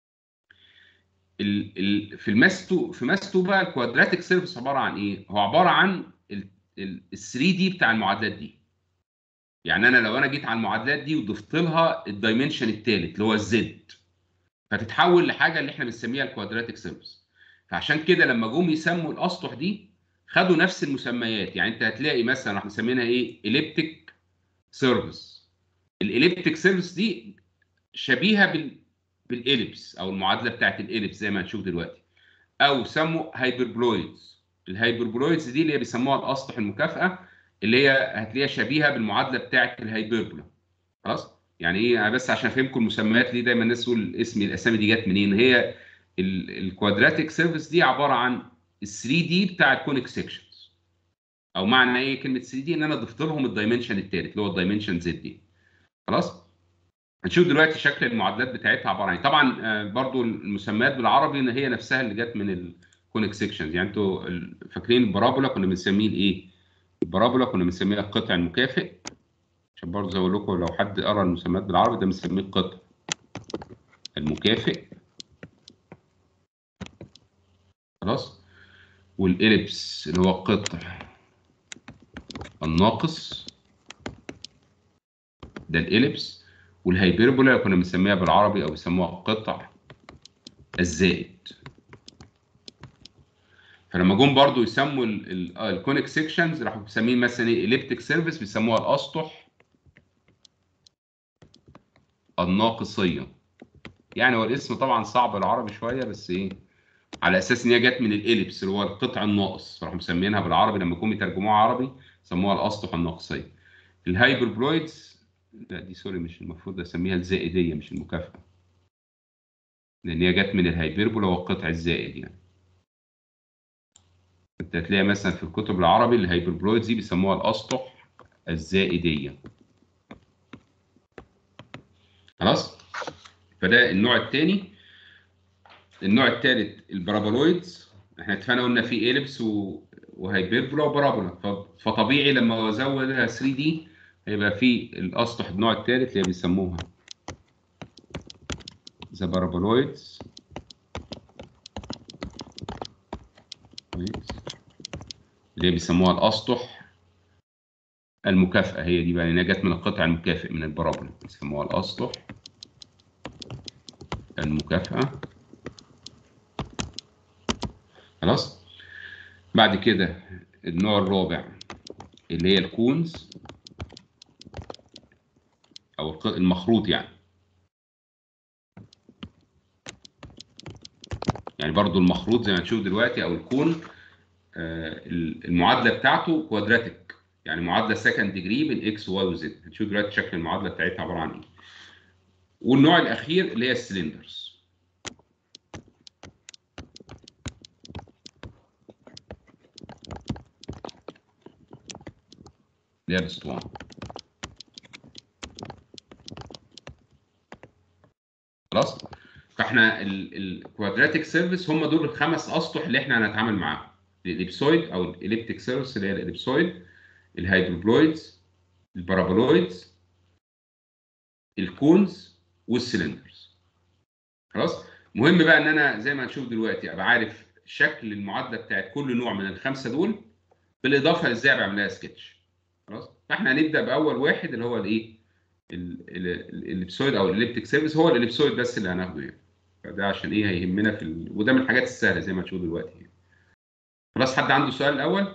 ال ال في الماس 2 في ماس 2 بقى الكوادراتيك سيرفيس عباره عن ايه؟ هو عباره عن ال 3 دي بتاع المعادلات دي. يعني انا لو انا جيت على المعادلات دي وضفت لها الدايمنشن الثالث اللي هو الزد فتتحول لحاجه اللي احنا بنسميها الكوادراتيك سيرفيس. فعشان كده لما جم يسموا الاسطح دي خدوا نفس المسميات يعني انت هتلاقي مثلا احنا مسمينها ايه؟ اليبتيك سيرفيس. الاليبتيك سيرفيس دي شبيهه بال بالاليبس او المعادله بتاعت الاليبس زي ما هنشوف دلوقتي او سموا هايبربلويدز الهايبربلويدز دي اللي هي بيسموها الاسطح المكافئه اللي هي هتلاقيها شبيهه بالمعادله بتاعت الهايبربولا خلاص يعني ايه بس عشان افهمكم المسميات ليه دايما الناس تقول اسم الاسامي دي جت منين هي الكوادراتيك سيرفيس دي عباره عن ال 3 دي بتاع الكونيك سيكشنز او معنى ايه كلمه 3 دي ان انا ضفت لهم الدايمنشن الثالث اللي هو الدايمنشن زد دي خلاص هنشوف دلوقتي شكل المعادلات بتاعتها عباره عن طبعا برضو المسميات بالعربي ان هي نفسها اللي جت من الكونيك سيكشنز يعني انتوا فاكرين البارابولا كنا بنسميه الايه؟ البارابولا كنا بنسميها القطع المكافئ عشان برضو زي ما اقول لكم لو حد قرا المسميات بالعربي ده بنسميه القطع المكافئ خلاص والإليبس اللي هو القطع الناقص ده الإليبس والهايبربولا كنا بنسميها بالعربي او بيسموها القطع الزائد فلما جم برضو يسموا الكونيك سيكشنز راحوا مسمين مثلا ايه اليبتيك سيرفيس بيسموها الاسطح الناقصيه يعني هو الاسم طبعا صعب العربي شويه بس ايه على اساس ان هي جت من الاليبس اللي هو القطع الناقص فراحوا مسمينها بالعربي لما جم يترجموها عربي سموها الاسطح الناقصيه الهايبربلويدز لا دي سوري مش المفروض اسميها الزائديه مش المكافاه لان هي جت من الهايبربولا والقطع الزائد يعني انت هتلاقي مثلا في الكتب العربي الهايبربلويدز دي بيسموها الاسطح الزائديه خلاص فده النوع الثاني النوع الثالث البارابولويدز احنا اتفقنا قلنا في اليبس و... وهايبربولا وبارابولا فطبيعي لما ازودها 3 دي هيبقى في الاسطح النوع الثالث اللي هي بيسموها ذا بارابولويدز اللي هي بيسموها الاسطح المكافئه هي دي بقى لانها جت من القطع المكافئ من البارابولا بيسموها الاسطح المكافئه خلاص بعد كده النوع الرابع اللي هي الكونز او الق- المخروط يعني يعني برضو المخروط زي ما تشوف دلوقتي او الكون آه، المعادله بتاعته كوادراتيك يعني معادله سكند ديجري بالاكس واي وزد هنشوف دلوقتي شكل المعادله بتاعتها عباره عن ايه والنوع الاخير اللي هي السلندرز اللي هي الاسطوانه خلاص فاحنا الكوادراتيك سيرفيس هم دول الخمس اسطح اللي احنا هنتعامل معاهم الاليبسويد او الاليبتيك سيرفيس اللي هي الاليبسويد الهيدروبلويدز البارابولويدز الكونز والسلندرز خلاص مهم بقى ان انا زي ما هنشوف دلوقتي ابقى عارف شكل المعادله بتاعت كل نوع من الخمسه دول بالاضافه ازاي بعمل لها سكتش خلاص فاحنا هنبدا باول واحد اللي هو الايه ال- ال- الاليبسويد او الاليبتيك سيرفيس هو الاليبسويد بس اللي هناخده يعني فده عشان ايه هيهمنا في ال... وده من الحاجات السهله زي ما هتشوف دلوقتي يعني. خلاص حد عنده سؤال الاول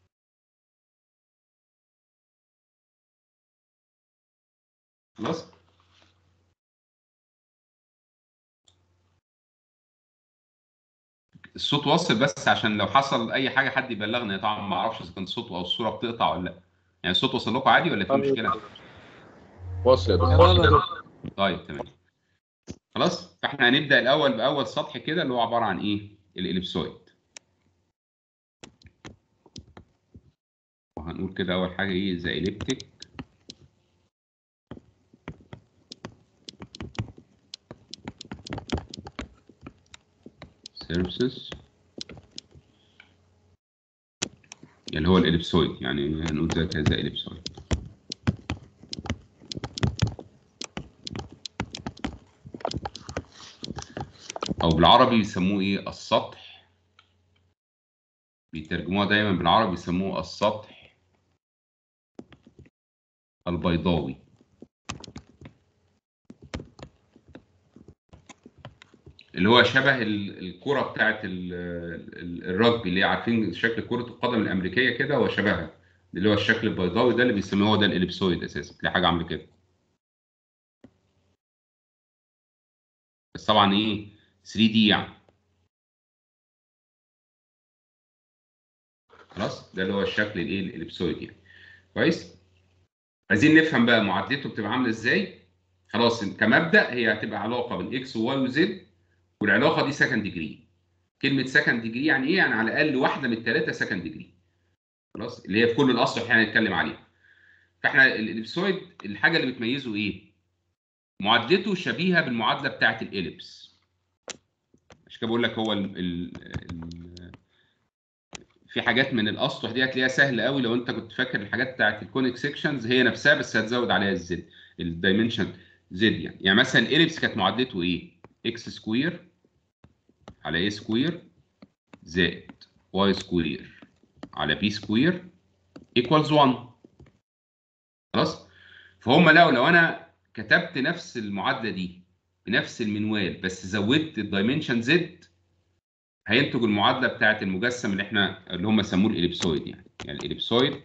خلاص الصوت واصل بس عشان لو حصل اي حاجه حد يبلغني طبعا ما اعرفش اذا كان الصوت او الصوره بتقطع ولا لا يعني الصوت وصل لكم عادي ولا في مشكله واصل يا دكتور تمام يا دكتور طيب تمام خلاص فاحنا هنبدا الاول باول سطح كده اللي هو عباره عن ايه الاليبسويد وهنقول كده اول حاجه ايه زي اليبتيك سيرفيسز اللي هو الاليبسويد يعني هنقول زي كذا اليبسويد او بالعربي بيسموه ايه السطح بيترجموها دايما بالعربي بيسموه السطح البيضاوي اللي هو شبه ال- الكرة بتاعت ال- ال- الرجبي اللي عارفين شكل كرة القدم الأمريكية كده هو شبهها اللي هو الشكل البيضاوي ده اللي بيسموه هو ده الإليبسويد أساسا تلاقي حاجة عاملة كده بس طبعا إيه 3 دي يعني خلاص ده اللي هو الشكل الايه الاليبسويد يعني كويس عايزين نفهم بقى معادلته بتبقى عامله ازاي خلاص كمبدا هي هتبقى علاقه بين اكس وواي وزد والعلاقه دي سكند ديجري كلمه سكند ديجري يعني ايه يعني على الاقل واحده من الثلاثه سكند ديجري خلاص اللي هي في كل الاسطح احنا هنتكلم عليها فاحنا الاليبسويد الحاجه اللي بتميزه ايه معادلته شبيهه بالمعادله بتاعه الاليبس عشان كده بقول لك هو ال ال ال في حاجات من الاسطح دي هتلاقيها سهله قوي لو انت كنت فاكر الحاجات بتاعت الكونيك سيكشنز هي نفسها بس هتزود عليها الزد الدايمنشن زد يعني يعني مثلا الاليبس كانت معادلته ايه؟ اكس سكوير على اي سكوير زائد واي سكوير على بي سكوير ايكوالز 1 خلاص؟ فهم لو لو انا كتبت نفس المعادله دي بنفس المنوال بس زودت الدايمنشن زد هينتج المعادله بتاعت المجسم اللي احنا اللي هم سموه الاليبسويد يعني يعني الاليبسويد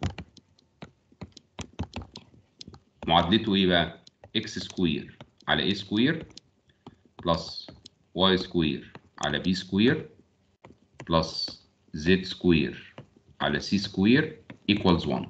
معادلته ايه بقى؟ اكس سكوير على اي سكوير بلس واي سكوير على بي سكوير بلس زد سكوير على سي سكوير ايكوالز 1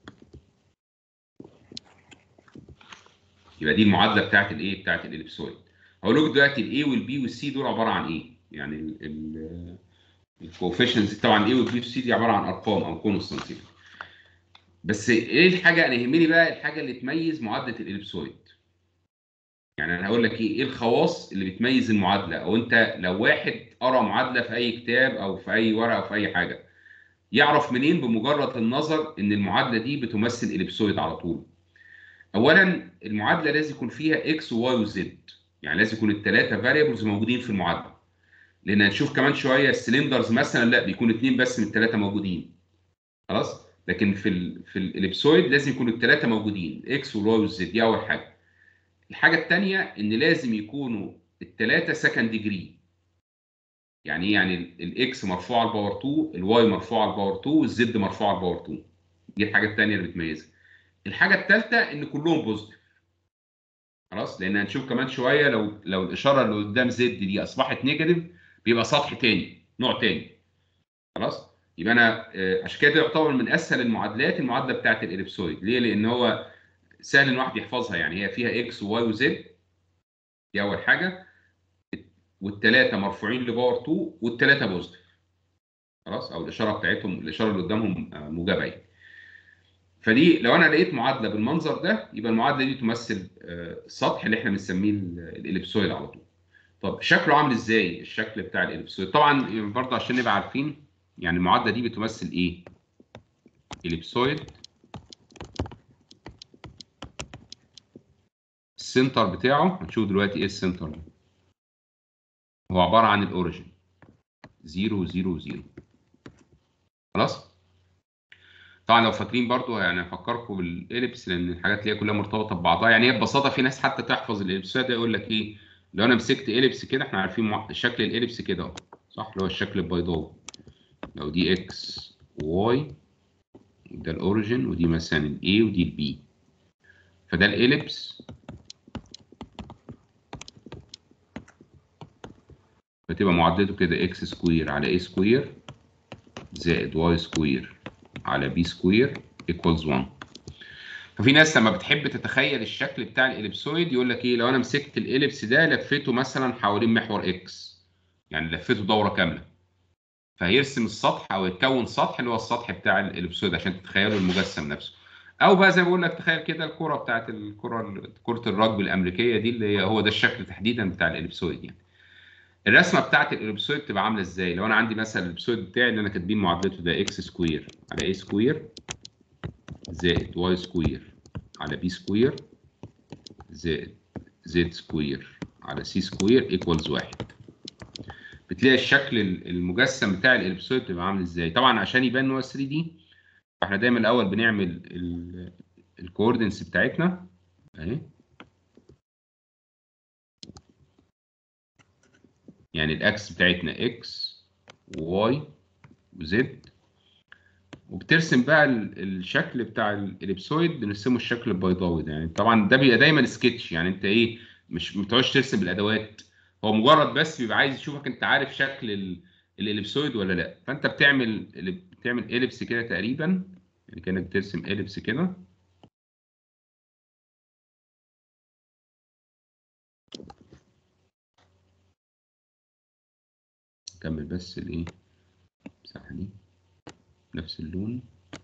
يبقى دي المعادله بتاعت الايه بتاعت الاليبسويد هقول لكم دلوقتي الاي والبي والسي دول عباره عن ايه يعني الكوفيشنز طبعا الاي والبي والسي دي عباره عن ارقام او كونستانت بس ايه الحاجه انا يهمني بقى الحاجه اللي تميز معادله الاليبسويد يعني انا هقول لك ايه ايه الخواص اللي بتميز المعادله او انت لو واحد قرا معادله في اي كتاب او في اي ورقه او في اي حاجه يعرف منين بمجرد النظر ان المعادله دي بتمثل اليبسويد على طول اولا المعادله لازم يكون فيها اكس وواي وزد يعني لازم يكون الثلاثه فاريبلز موجودين في المعادله لان هنشوف كمان شويه السلندرز مثلا لا بيكون اثنين بس من الثلاثه موجودين خلاص لكن في ال في الاليبسويد لازم يكونوا الثلاثه موجودين اكس والواي والزد دي اول حاجه الحاجه الثانيه ان لازم يكونوا الثلاثه سكند ديجري يعني ايه يعني الاكس مرفوع على الباور 2 الواي مرفوع على الباور 2 والزد مرفوع على الباور 2 دي الحاجه الثانيه اللي بتميزها الحاجه الثالثه ان كلهم بوزيتيف خلاص لان هنشوف كمان شويه لو لو الاشاره اللي قدام زد دي اصبحت نيجاتيف بيبقى سطح تاني نوع تاني خلاص يبقى انا آه، عشان كده يعتبر من اسهل المعادلات المعادله بتاعت الاليبسويد ليه لان هو سهل ان الواحد يحفظها يعني هي فيها اكس وواي وزد دي اول حاجه والثلاثه مرفوعين لباور 2 والثلاثه بوزيتيف خلاص او الاشاره بتاعتهم الاشاره اللي قدامهم آه، موجبه يعني فدي لو انا لقيت معادله بالمنظر ده يبقى المعادله دي تمثل آه، السطح اللي احنا بنسميه ال- الاليبسويد على طول طب شكله عامل ازاي الشكل بتاع الاليبسويد طبعا برضه عشان نبقى عارفين يعني المعادله دي بتمثل ايه اليبسويد السنتر بتاعه هنشوف دلوقتي ايه السنتر ده هو عباره عن الاوريجن 0 0 0 خلاص طبعا لو فاكرين برضو يعني افكركم بالاليبس لان الحاجات اللي هي كلها مرتبطه ببعضها يعني هي ببساطه في ناس حتى تحفظ الاليبسات ده يقول لك ايه لو انا مسكت اليبس كده احنا عارفين مع- شكل الاليبس كده اهو صح اللي هو الشكل البيضاوي لو دي اكس واي ده الاوريجن ودي مثلا الاي ودي البي فده الاليبس فتبقى معادلته كده اكس سكوير على اي سكوير زائد واي سكوير على بي سكوير ايكوالز 1 ففي ناس لما بتحب تتخيل الشكل بتاع الاليبسويد يقول لك ايه لو انا مسكت الاليبس ده لفيته مثلا حوالين محور اكس يعني لفيته دوره كامله فهيرسم السطح او يتكون سطح اللي هو السطح بتاع الاليبسويد عشان تتخيلوا المجسم نفسه او بقى زي ما بقول لك تخيل كده الكره بتاعت الكره كره الرجبي الامريكيه دي اللي هي هو ده الشكل تحديدا بتاع الاليبسويد يعني الرسمه بتاعت الاليبسويد تبقى عامله ازاي لو انا عندي مثلا الاليبسويد بتاعي اللي انا كاتبين معادلته ده اكس سكوير على اي سكوير زائد واي سكوير على بي سكوير زائد زد سكوير على سي سكوير ايكوالز واحد بتلاقي الشكل المجسم بتاع الاليبسويد بيبقى عامل ازاي طبعا عشان يبان ان هو 3 دي فاحنا دايما الاول بنعمل الكوردينس بتاعتنا اهي يعني الاكس بتاعتنا اكس وواي وزد وبترسم بقى ال- الشكل بتاع الاليبسويد بنرسمه الشكل البيضاوي ده يعني طبعا ده بيبقى دايما سكتش يعني انت ايه مش ما بتقعدش ترسم بالادوات هو مجرد بس بيبقى عايز يشوفك انت عارف شكل ال- الاليبسويد ولا لا فانت بتعمل بتعمل اليبس كده تقريبا يعني كانك بترسم اليبس كده كمل بس الايه المساحه دي نفس اللون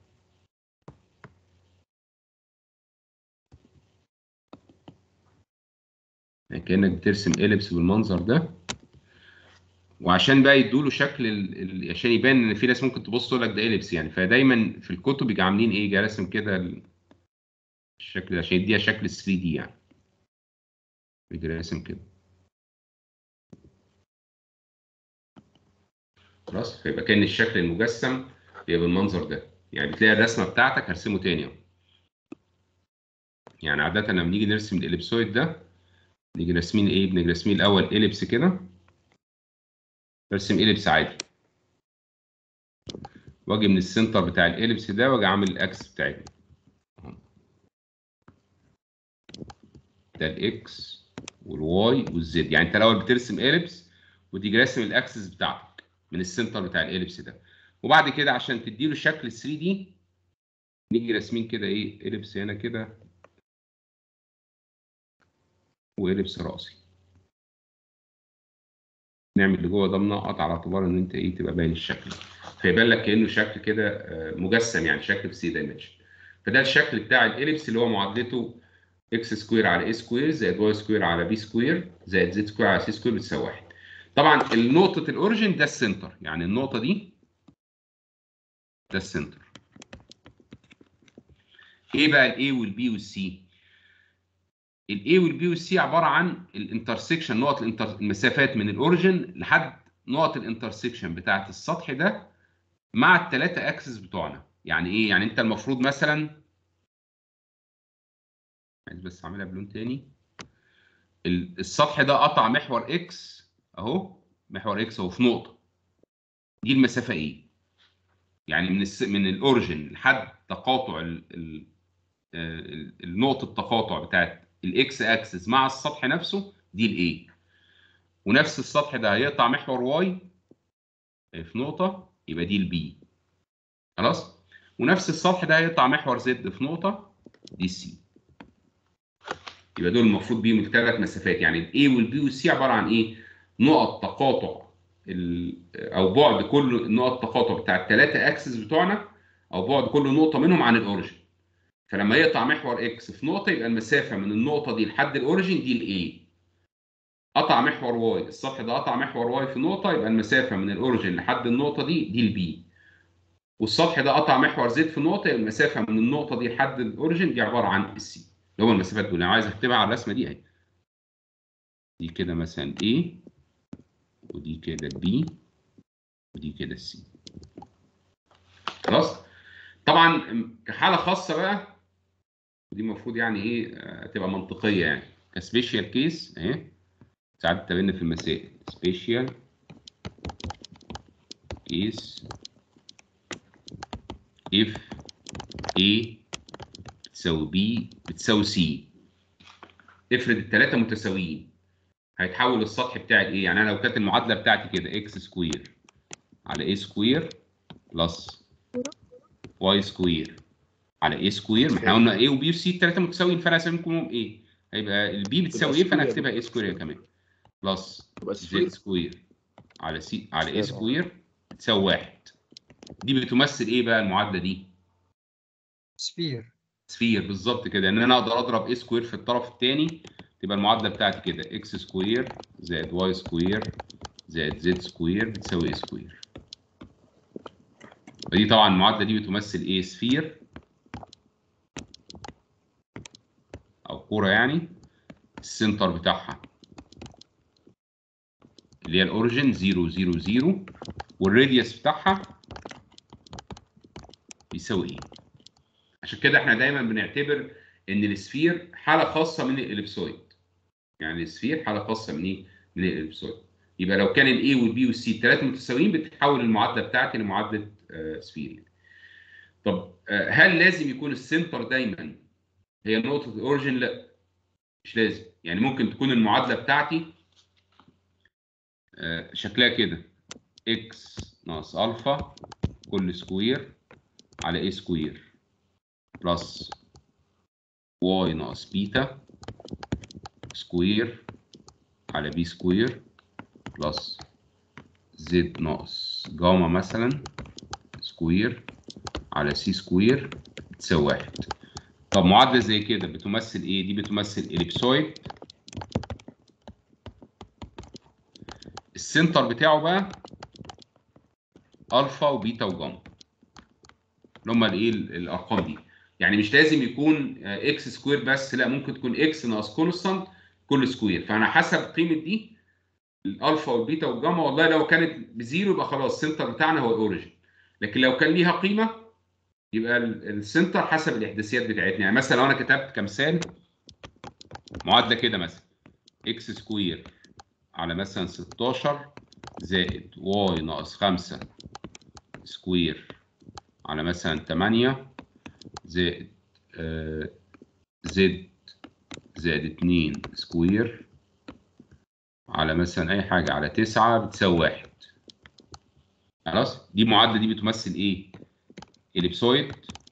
يعني كأنك بترسم إليبس بالمنظر ده وعشان بقى يدوله شكل ال... ال... عشان يبان ان في ناس ممكن تبص تقول لك ده إليبس يعني فدايما في الكتب يجي عاملين ايه يجي راسم كده ال- الشكل ده عشان يديها شكل 3 دي يعني يجي راسم كده خلاص فيبقى كأن الشكل المجسم يبقى بالمنظر ده يعني بتلاقي الرسمه بتاعتك هرسمه تاني اهو يعني عاده لما بنيجي نرسم الاليبسويد ده نيجي راسمين ايه بنيجي راسمين الاول اليبس كده برسم اليبس عادي واجي من السنتر بتاع الاليبس ده واجي عامل الاكس بتاعتي ده الاكس والواي والزد يعني انت الاول بترسم اليبس وتيجي راسم الاكسس بتاعتك من السنتر بتاع الاليبس ده وبعد كده عشان تديله شكل 3 دي نيجي راسمين كده ايه اليبس هنا كده واليبس راسي نعمل اللي جوه ده منقط على اعتبار ان انت ايه تبقى باين الشكل فيبان لك كانه شكل كده آه، مجسم يعني شكل في سي دايمنشن فده الشكل بتاع الاليبس اللي هو معادلته اكس سكوير على اي سكوير زائد واي سكوير على بي سكوير زائد زد سكوير على سي سكوير بتساوي واحد طبعا النقطه الاوريجن ده السنتر يعني النقطه دي ده السنتر ايه بقى الاي والبي والسي الاي والبي والسي عباره عن الانترسكشن نقط الانتر... المسافات من الاوريجن لحد نقط الانترسكشن بتاعه السطح ده مع الثلاثه اكسس بتوعنا يعني ايه يعني انت المفروض مثلا عايز بس اعملها بلون تاني ال- السطح ده قطع محور اكس اهو محور اكس اهو في نقطه دي المسافه ايه يعني من الس... من الاوريجن لحد تقاطع ال... ال... آه، ال- النقطه التقاطع بتاعت الاكس اكسس مع السطح نفسه دي الاي ونفس السطح ده هيقطع محور واي في نقطه يبقى دي البي خلاص ونفس السطح ده هيقطع محور زد في نقطه دي السي يبقى دول المفروض بيهم ثلاث مسافات يعني الاي والبي والسي عباره عن ايه نقط تقاطع ال- او بعد كل نقط التقاطع بتاع الثلاثه اكسس بتوعنا او بعد كل نقطه منهم عن الاوريجن فلما يقطع محور اكس في نقطه يبقى المسافه من النقطه دي لحد الاوريجن دي الاي قطع محور واي السطح ده قطع محور واي في نقطه يبقى المسافه من الاوريجن لحد النقطه دي دي البي والسطح ده قطع محور زد في نقطه يبقى المسافه من النقطه دي لحد الاوريجن دي عباره عن السي اللي هو المسافات دول انا عايز اكتبها على الرسمه دي اهي دي كده مثلا A ودي كده B ودي كده C خلاص طبعا كحاله خاصه بقى ودي المفروض يعني ايه آه، تبقى منطقيه يعني كسبيشال كيس اهي ساعات تقابلنا في المسائل سبيشال كيس if A بتساوي B بتساوي C افرض الثلاثه متساويين هيتحول السطح بتاعي لايه؟ يعني انا لو كانت المعادله بتاعتي كده اكس سكوير على اي سكوير بلس واي سكوير على اي سكوير ما احنا قلنا اي وبي وسي الثلاثه متساويين فانا هسميهم كلهم ايه؟ هيبقى البي بتساوي ايه فانا سكوير. هكتبها اي سكوير كمان بلس تبقى زد سفير سكوير على سي على اي سفير. سكوير بتساوي واحد دي بتمثل ايه بقى المعادله دي؟ سفير سفير بالظبط كده ان انا اقدر اضرب اي سكوير في الطرف الثاني تبقى المعادله بتاعتي كده اكس سكوير زائد واي سكوير زائد زد سكوير بتساوي اي سكوير فدي طبعا المعادله دي بتمثل ايه سفير او كوره يعني السنتر بتاعها اللي هي الاوريجن 0 0 0 والراديوس بتاعها بيساوي ايه عشان كده احنا دايما بنعتبر ان السفير حاله خاصه من الاليبسويد يعني السفير حاله خاصه من ايه من الاليبسويد يبقى لو كان الاي والبي والسي الثلاثه متساويين بتتحول المعادله بتاعتي لمعادله آه، سفير يعني. طب آه، هل لازم يكون السنتر دايما هي نقطه الاوريجن لا مش لازم يعني ممكن تكون المعادله بتاعتي آه، شكلها كده اكس ناقص الفا كل سكوير على اي سكوير بلس واي ناقص بيتا سكوير على بي سكوير بلس زد ناقص جاما مثلا سكوير على سي سكوير بتساوي واحد طب معادلة زي كده بتمثل ايه؟ دي بتمثل اليبسويد السنتر بتاعه بقى الفا وبيتا وجاما اللي هم الايه الارقام دي يعني مش لازم يكون اكس سكوير بس لا ممكن تكون اكس ناقص كونستانت كل سكوير فانا حسب قيمه دي الالفا والبيتا والجاما والله لو كانت بزيرو يبقى خلاص السنتر بتاعنا هو الاوريجن لكن لو كان ليها قيمه يبقى ال- السنتر حسب الاحداثيات بتاعتنا يعني مثلا لو انا كتبت كمثال معادله كده مثلا اكس سكوير على مثلا 16 زائد واي ناقص 5 سكوير على مثلا 8 زائد آه، زد زائد 2 سكوير على مثلا اي حاجه على 9 بتساوي 1 خلاص دي المعادله دي بتمثل ايه اليبسويد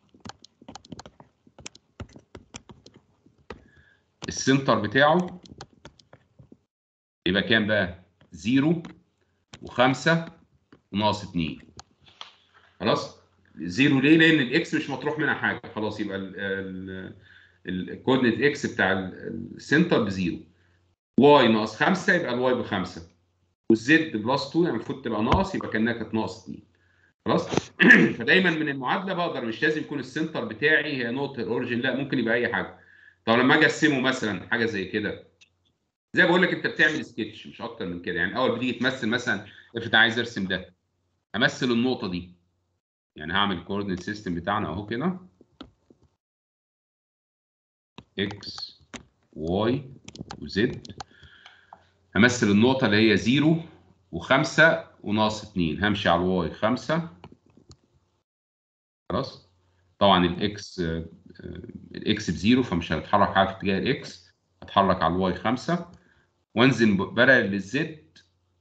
السنتر بتاعه يبقى كام بقى 0 و5 وناقص 2 خلاص زيرو ليه لان الاكس مش مطروح منها حاجه خلاص يبقى الكوردينيت اكس بتاع ال- السنتر بزيرو واي ناقص 5 يبقى الواي بخمسه والزد بلس 2 يعني المفروض تبقى ناقص يبقى كانها كانت ناقص 2 خلاص فدايما من المعادله بقدر مش لازم يكون السنتر بتاعي هي نقطه الاوريجن لا ممكن يبقى اي حاجه طب لما اجي ارسمه مثلا حاجه زي كده زي ما بقول لك انت بتعمل سكتش مش اكتر من كده يعني اول بتيجي تمثل مثلا افرض عايز ارسم ده امثل النقطه دي يعني هعمل الكوردينيت سيستم بتاعنا اهو كده اكس واي وزد همثل النقطه اللي هي 0 و5 وناقص 2 همشي على الواي 5 خلاص طبعا الاكس الاكس بزيرو فمش هتحرك حاجه في اتجاه الاكس هتحرك على الواي 5 وانزل بارل للزد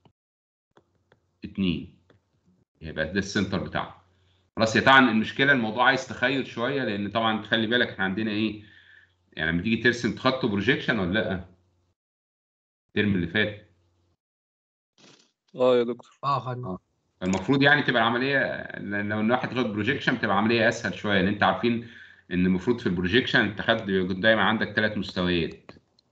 2 يبقى ده السنتر بتاعنا خلاص هي طبعا المشكله الموضوع عايز تخيل شويه لان طبعا تخلي بالك احنا عندنا ايه يعني لما تيجي ترسم تخطوا بروجيكشن ولا لا الترم اللي فات اه يا دكتور اه خدنا المفروض يعني تبقى العمليه لو ان واحد ياخد بروجيكشن بتبقى عمليه اسهل شويه لان انت عارفين ان المفروض في البروجيكشن انت خد دايما عندك ثلاث مستويات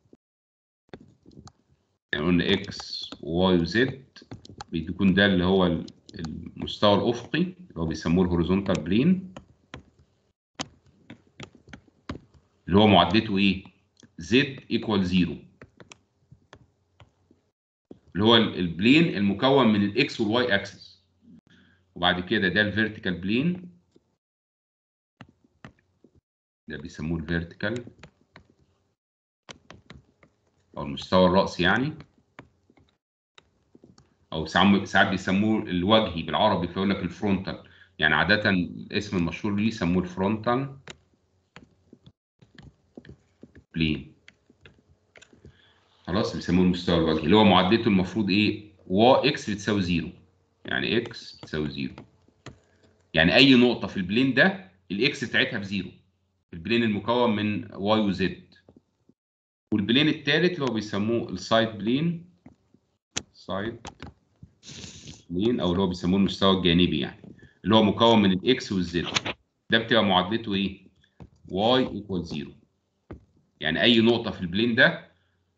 يعني قلنا اكس وواي وزد بيكون ده اللي هو المستوى الافقي اللي هو بيسموه الهوريزونتال بلين اللي هو معادلته ايه؟ زد ايكوال زيرو اللي هو البلين المكون من الاكس والواي اكسس وبعد كده ده الفيرتيكال بلين ده بيسموه الفيرتيكال او المستوى الرأسي يعني او ساعات ساعات بيسموه الوجهي بالعربي فيقول لك الفرونتال يعني عادة الاسم المشهور ليه يسموه الفرونتال بلين خلاص بيسموه المستوى الوجهي اللي هو معادلته المفروض ايه و اكس بتساوي زيرو يعني اكس بتساوي زيرو يعني اي نقطة في البلين ده الاكس بتاعتها بزيرو البلين المكون من واي وزد والبلين الثالث اللي هو بيسموه السايد بلين سايد بلين او اللي هو بيسموه المستوى الجانبي يعني اللي هو مكون من الاكس والزد ده بتبقى معادلته ايه واي ايكوال زيرو يعني اي نقطه في البلين ده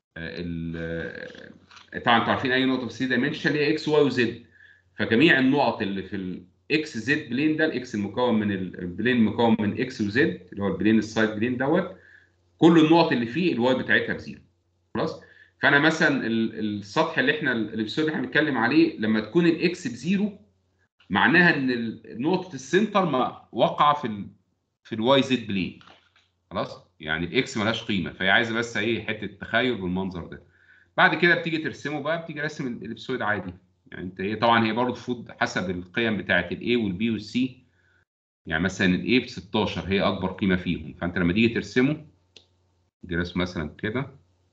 طبعا انتوا عارفين اي نقطه في السي دايمنشن هي اكس واي وزد فجميع النقط اللي في الاكس زد بلين ده الاكس المكون من البلين المكون من اكس وزد اللي هو البلين السايد بلين دوت كل النقط اللي فيه الواي بتاعتها بزيرو خلاص فانا مثلا السطح اللي احنا الابسود اللي احنا بنتكلم عليه لما تكون الاكس بزيرو معناها ان نقطه السنتر ما واقعه في ال في الواي زد بلين خلاص يعني الاكس ملهاش قيمه فهي عايزه بس ايه حته تخيل بالمنظر ده بعد كده بتيجي ترسمه بقى بتيجي راسم الابسود عادي يعني انت ايه طبعا هي برضه المفروض حسب القيم بتاعه الاي والبي والسي يعني مثلا الاي ب 16 هي اكبر قيمه فيهم فانت لما تيجي ترسمه تيجي رسم مثلا كده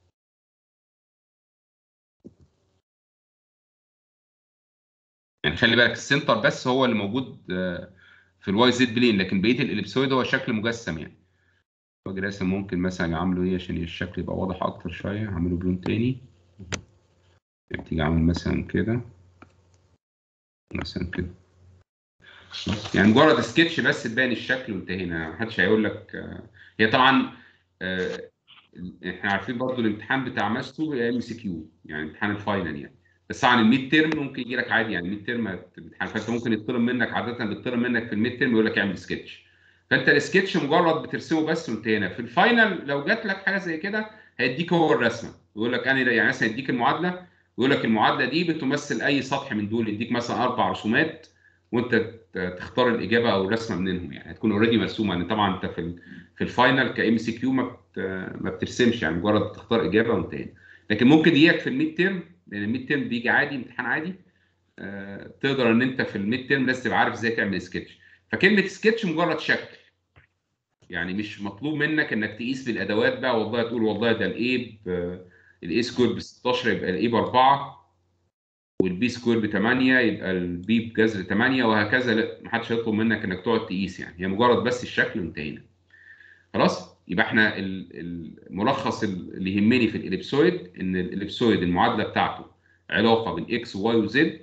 يعني خلي بالك السنتر بس هو اللي موجود في الواي زد بلين لكن بقيه الاليبسويد هو شكل مجسم يعني واجي راسم ممكن مثلا اعمله ايه عشان الشكل يبقى واضح اكتر شويه اعمله بلون تاني تيجي اعمل مثلا كده مثلا كده يعني مجرد سكتش بس تبان الشكل وانتهينا محدش هيقول لك هي طبعا احنا عارفين برضو الامتحان بتاع ماستو ام سي كيو يعني امتحان الفاينل يعني بس عن الميد تيرم ممكن يجي لك عادي يعني الميد تيرم فانت ممكن يطلب منك عاده بيطلب منك في الميد تيرم يقول لك اعمل سكتش فانت السكتش مجرد بترسمه بس وانتهينا في الفاينل لو جات لك حاجه زي كده هيديك هو الرسمه يقول لك انا يعني مثلا يديك المعادله ويقول لك المعادله دي بتمثل اي سطح من دول يديك مثلا اربع رسومات وانت تختار الاجابه او الرسمه منهم يعني هتكون اوريدي مرسومه يعني طبعا انت في في الفاينل كام سي كيو ما ما بترسمش يعني مجرد تختار اجابه وانتهينا لكن ممكن يجيك في الميد تيرم لان الميد تيرم بيجي عادي امتحان عادي آه تقدر ان انت في الميد تيرم لازم تبقى عارف ازاي تعمل سكتش فكلمه سكتش مجرد شكل يعني مش مطلوب منك انك تقيس بالادوات بقى والله تقول والله ده الاي الاي سكوير ب 16 يبقى الاي ب 4 والبي سكوير ب 8 يبقى البي بجذر 8 وهكذا لا محدش هيطلب منك انك تقعد تقيس يعني هي مجرد بس الشكل وانتهينا خلاص يبقى احنا الملخص اللي يهمني في الاليبسويد ان الاليبسويد المعادله بتاعته علاقه بين اكس وواي وزد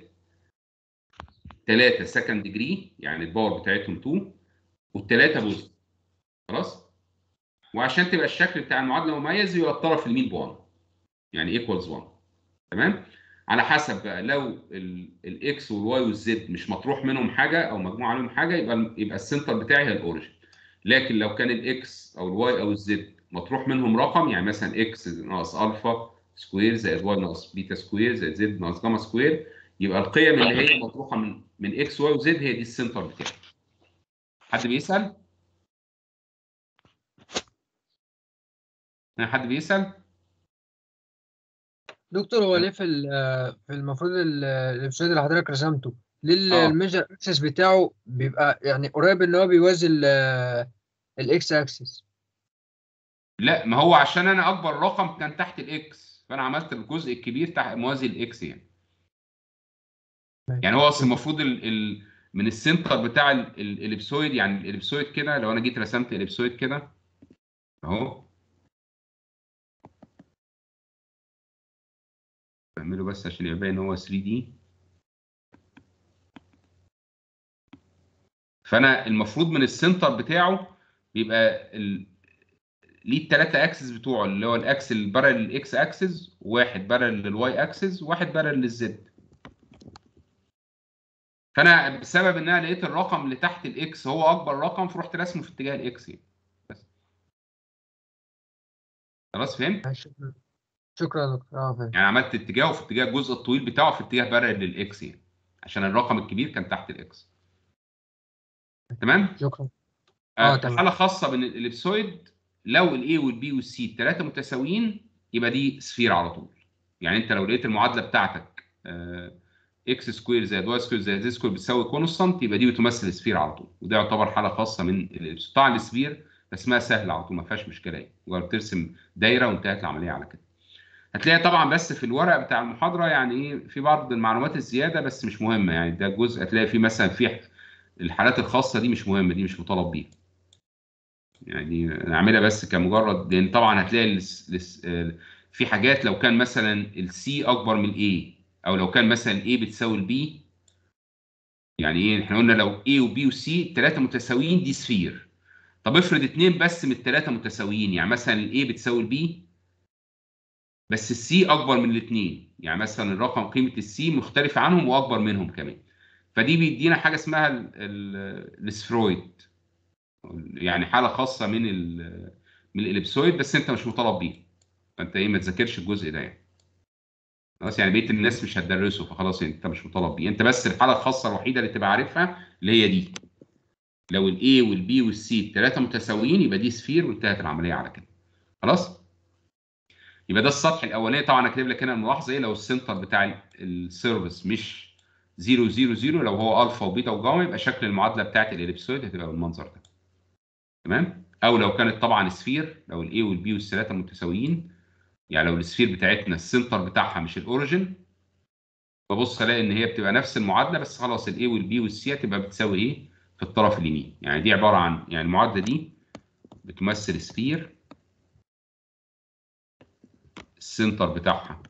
3 سكند ديجري يعني الباور بتاعتهم 2 والثلاثه بوزيتيف خلاص وعشان تبقى الشكل بتاع المعادله مميز يبقى الطرف اليمين ب 1 يعني ايكوالز 1 تمام على حسب بقى لو الاكس والواي والزد مش مطروح منهم حاجه او مجموع عليهم حاجه يبقى يبقى السنتر بتاعي هي الاوريجن لكن لو كان الاكس او الواي او الزد مطروح منهم رقم يعني مثلا اكس ناقص الفا سكوير زائد واي ناقص بيتا سكوير زائد زد ناقص جاما سكوير يبقى القيم اللي هي مطروحه من من اكس واي وزد هي دي السنتر بتاعي حد بيسال حد بيسال دكتور هو ليه في ال- في المفروض ال- الابسود اللي حضرتك رسمته ليه آه. الميجر اكسس بتاعه بيبقى يعني قريب ان هو بيوازي الاكس اكسس لا ما هو عشان انا اكبر رقم كان تحت الاكس فانا عملت الجزء الكبير تحت موازي الاكس يعني يعني هو اصل المفروض ال ال من السنتر بتاع ال- ال- الابسويد يعني الابسويد كده لو انا جيت رسمت الابسويد كده اهو بعمله بس عشان يبقى باين ان هو 3 دي فانا المفروض من السنتر بتاعه بيبقى ال... ليه الثلاثه اكسس بتوعه اللي هو الاكس البارل للاكس اكسس وواحد بارل للواي اكسس وواحد بارل للزد فانا بسبب ان انا لقيت الرقم اللي تحت الاكس هو اكبر رقم فرحت راسمه في اتجاه الاكس يعني بس خلاص فهمت شكرا شكرا يا دكتور اه فاهم يعني عملت اتجاهه في اتجاه الجزء الطويل بتاعه في اتجاه بارل للاكس يعني عشان الرقم الكبير كان تحت الاكس تمام شكرا آه آه، تمام. حاله خاصه من الاليبسويد لو الاي والبي والسي الثلاثه متساويين يبقى دي سفير على طول يعني انت لو لقيت المعادله بتاعتك اكس سكوير زائد واي سكوير زائد زي سكوير بتساوي كونستانت يبقى دي بتمثل سفير على طول وده يعتبر حاله خاصه من الاليبسويد طبعا السفير رسمها سهل على طول ما فيهاش مشكله يعني مجرد ترسم دايره وانتهت العمليه على كده هتلاقي طبعا بس في الورق بتاع المحاضره يعني ايه في بعض المعلومات الزياده بس مش مهمه يعني ده جزء هتلاقي فيه مثلا في الحالات الخاصه دي مش مهمه دي مش مطالب بيها يعني نعملها بس كمجرد لان طبعا هتلاقي الس- الس- آه، في حاجات لو كان مثلا السي اكبر من الاي او لو كان مثلا الاي بتساوي البي يعني ايه احنا قلنا لو A وبي وسي الثلاثه متساويين دي سفير طب افرض اثنين بس من الثلاثه متساويين يعني مثلا الاي بتساوي البي بس السي اكبر من الاثنين يعني مثلا الرقم قيمه السي مختلفه عنهم واكبر منهم كمان فدي بيدينا حاجه اسمها ال- ال- السفرويد يعني حاله خاصه من ال من الاليبسويد بس انت مش مطالب بيه فانت ايه ما تذاكرش الجزء ده يعني خلاص يعني بقيه الناس مش هتدرسه فخلاص انت مش مطالب بيه انت بس الحاله الخاصه الوحيده اللي تبقى عارفها اللي هي دي لو الاي والبي والسي الثلاثه متساويين يبقى دي سفير وانتهت العمليه على كده خلاص يبقى ده السطح الاولاني طبعا انا كاتب لك هنا الملاحظه ايه لو السنتر بتاع ال- السيرفيس مش 0 0 0 لو هو الفا وبيتا وجاما يبقى شكل المعادله بتاعت الاليبسويد هتبقى بالمنظر ده تمام او لو كانت طبعا سفير لو الاي والبي والثلاثه متساويين يعني لو السفير بتاعتنا السنتر بتاعها مش الاوريجن ببص الاقي ان هي بتبقى نفس المعادله بس خلاص الاي والبي والسي هتبقى بتساوي ايه في الطرف اليمين يعني دي عباره عن يعني المعادله دي بتمثل سفير السنتر بتاعها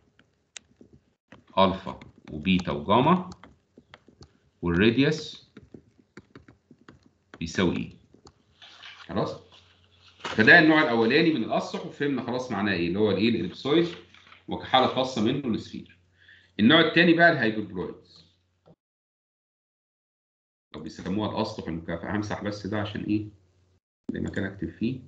الفا وبيتا وجاما والراديوس بيساوي ايه خلاص فده النوع الاولاني من الاسطح وفهمنا خلاص معناه ايه اللي هو الايه الاليبسويد وكحاله خاصه منه السفير النوع الثاني بقى الهايبربرويدز او بيسموها الاسطح المكافئه همسح بس ده عشان ايه زي ما كان اكتب فيه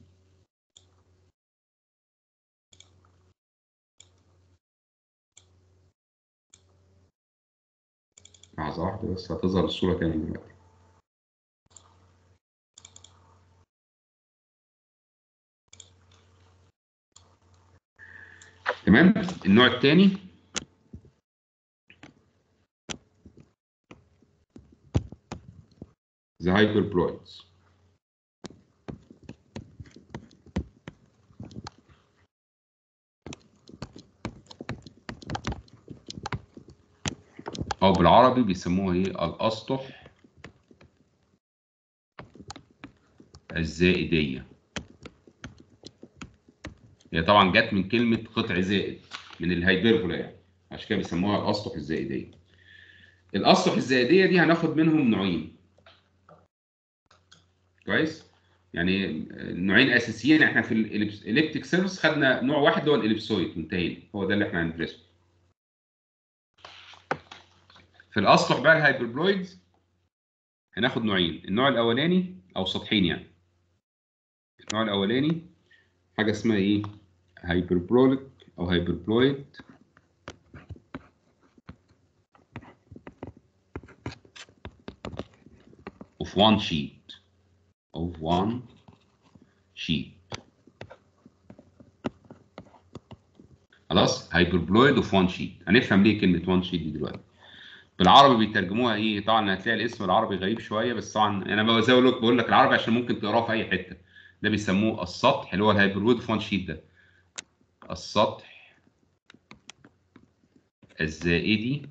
لحظة واحدة بس هتظهر الصورة تاني دلوقتي تمام النوع الثاني the hyperboloids او بالعربي بيسموها ايه الاسطح الزائديه هي طبعا جت من كلمه قطع زائد من الهايبربولا يعني عشان كده بيسموها الاسطح الزائديه الاسطح الزائديه دي هناخد منهم نوعين كويس يعني نوعين اساسيين احنا في الاليبتيك سيرفيس خدنا نوع واحد اللي هو الاليبسويد وانتهينا هو ده اللي احنا هندرسه في الاسطح بقى الهايبربلويدز هناخد نوعين النوع الاولاني او سطحين يعني النوع الاولاني حاجه اسمها ايه هايبربوليك او هايبربلويد of one sheet of one sheet خلاص هايبربلويد اوف وان شيت هنفهم ليه كلمه وان شيت دي دلوقتي بالعربي بيترجموها ايه طبعا هتلاقي الاسم العربي غريب شويه بس طبعا انا بقى زي ما بقول لك العربي عشان ممكن تقراه في اي حته ده بيسموه السطح اللي هو الهايبربلويد اوف وان شيت ده السطح الزائدي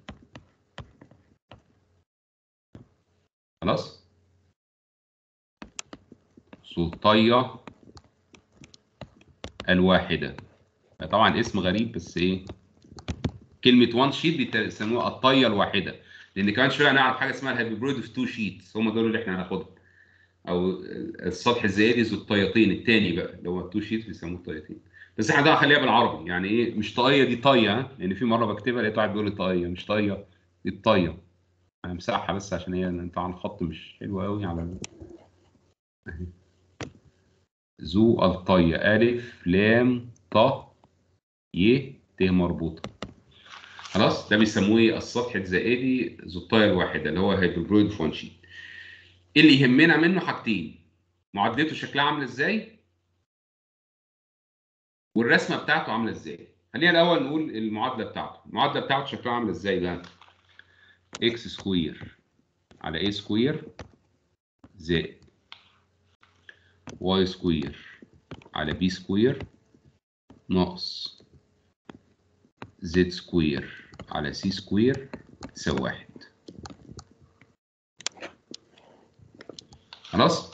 خلاص سلطية الواحدة طبعا اسم غريب بس ايه كلمة وان شيت بيسموها الطية الواحدة لأن كمان شوية هنعرف حاجة اسمها الهايبربرود اوف تو شيتس هم دول اللي احنا هناخدهم أو السطح الزائدي ذو الطيتين التاني بقى اللي هو التو شيتس بيسموه الطيتين بس احنا ده خليها بالعربي يعني ايه مش طاقية دي طية ها؟ لأن في مرة بكتبها لقيت واحد بيقول لي طاقية مش طية دي الطية أنا مساحة بس عشان هي طبعا الخط مش حلو قوي على ال- أهي. ذو الطية ألف لام ط ي ت مربوطة خلاص ده بيسموه ايه السطح الزائدي ذو الطية الواحدة اللي هو هيدروبرويد فون شيت اللي يهمنا منه حاجتين معادلته شكلها عامل ازاي والرسمة بتاعته عاملة ازاي خلينا الأول نقول المعادلة بتاعته المعادلة بتاعته شكلها عاملة ازاي بقى اكس سكوير على اي سكوير زائد واي سكوير على بي سكوير ناقص زد سكوير على سي سكوير تساوي واحد خلاص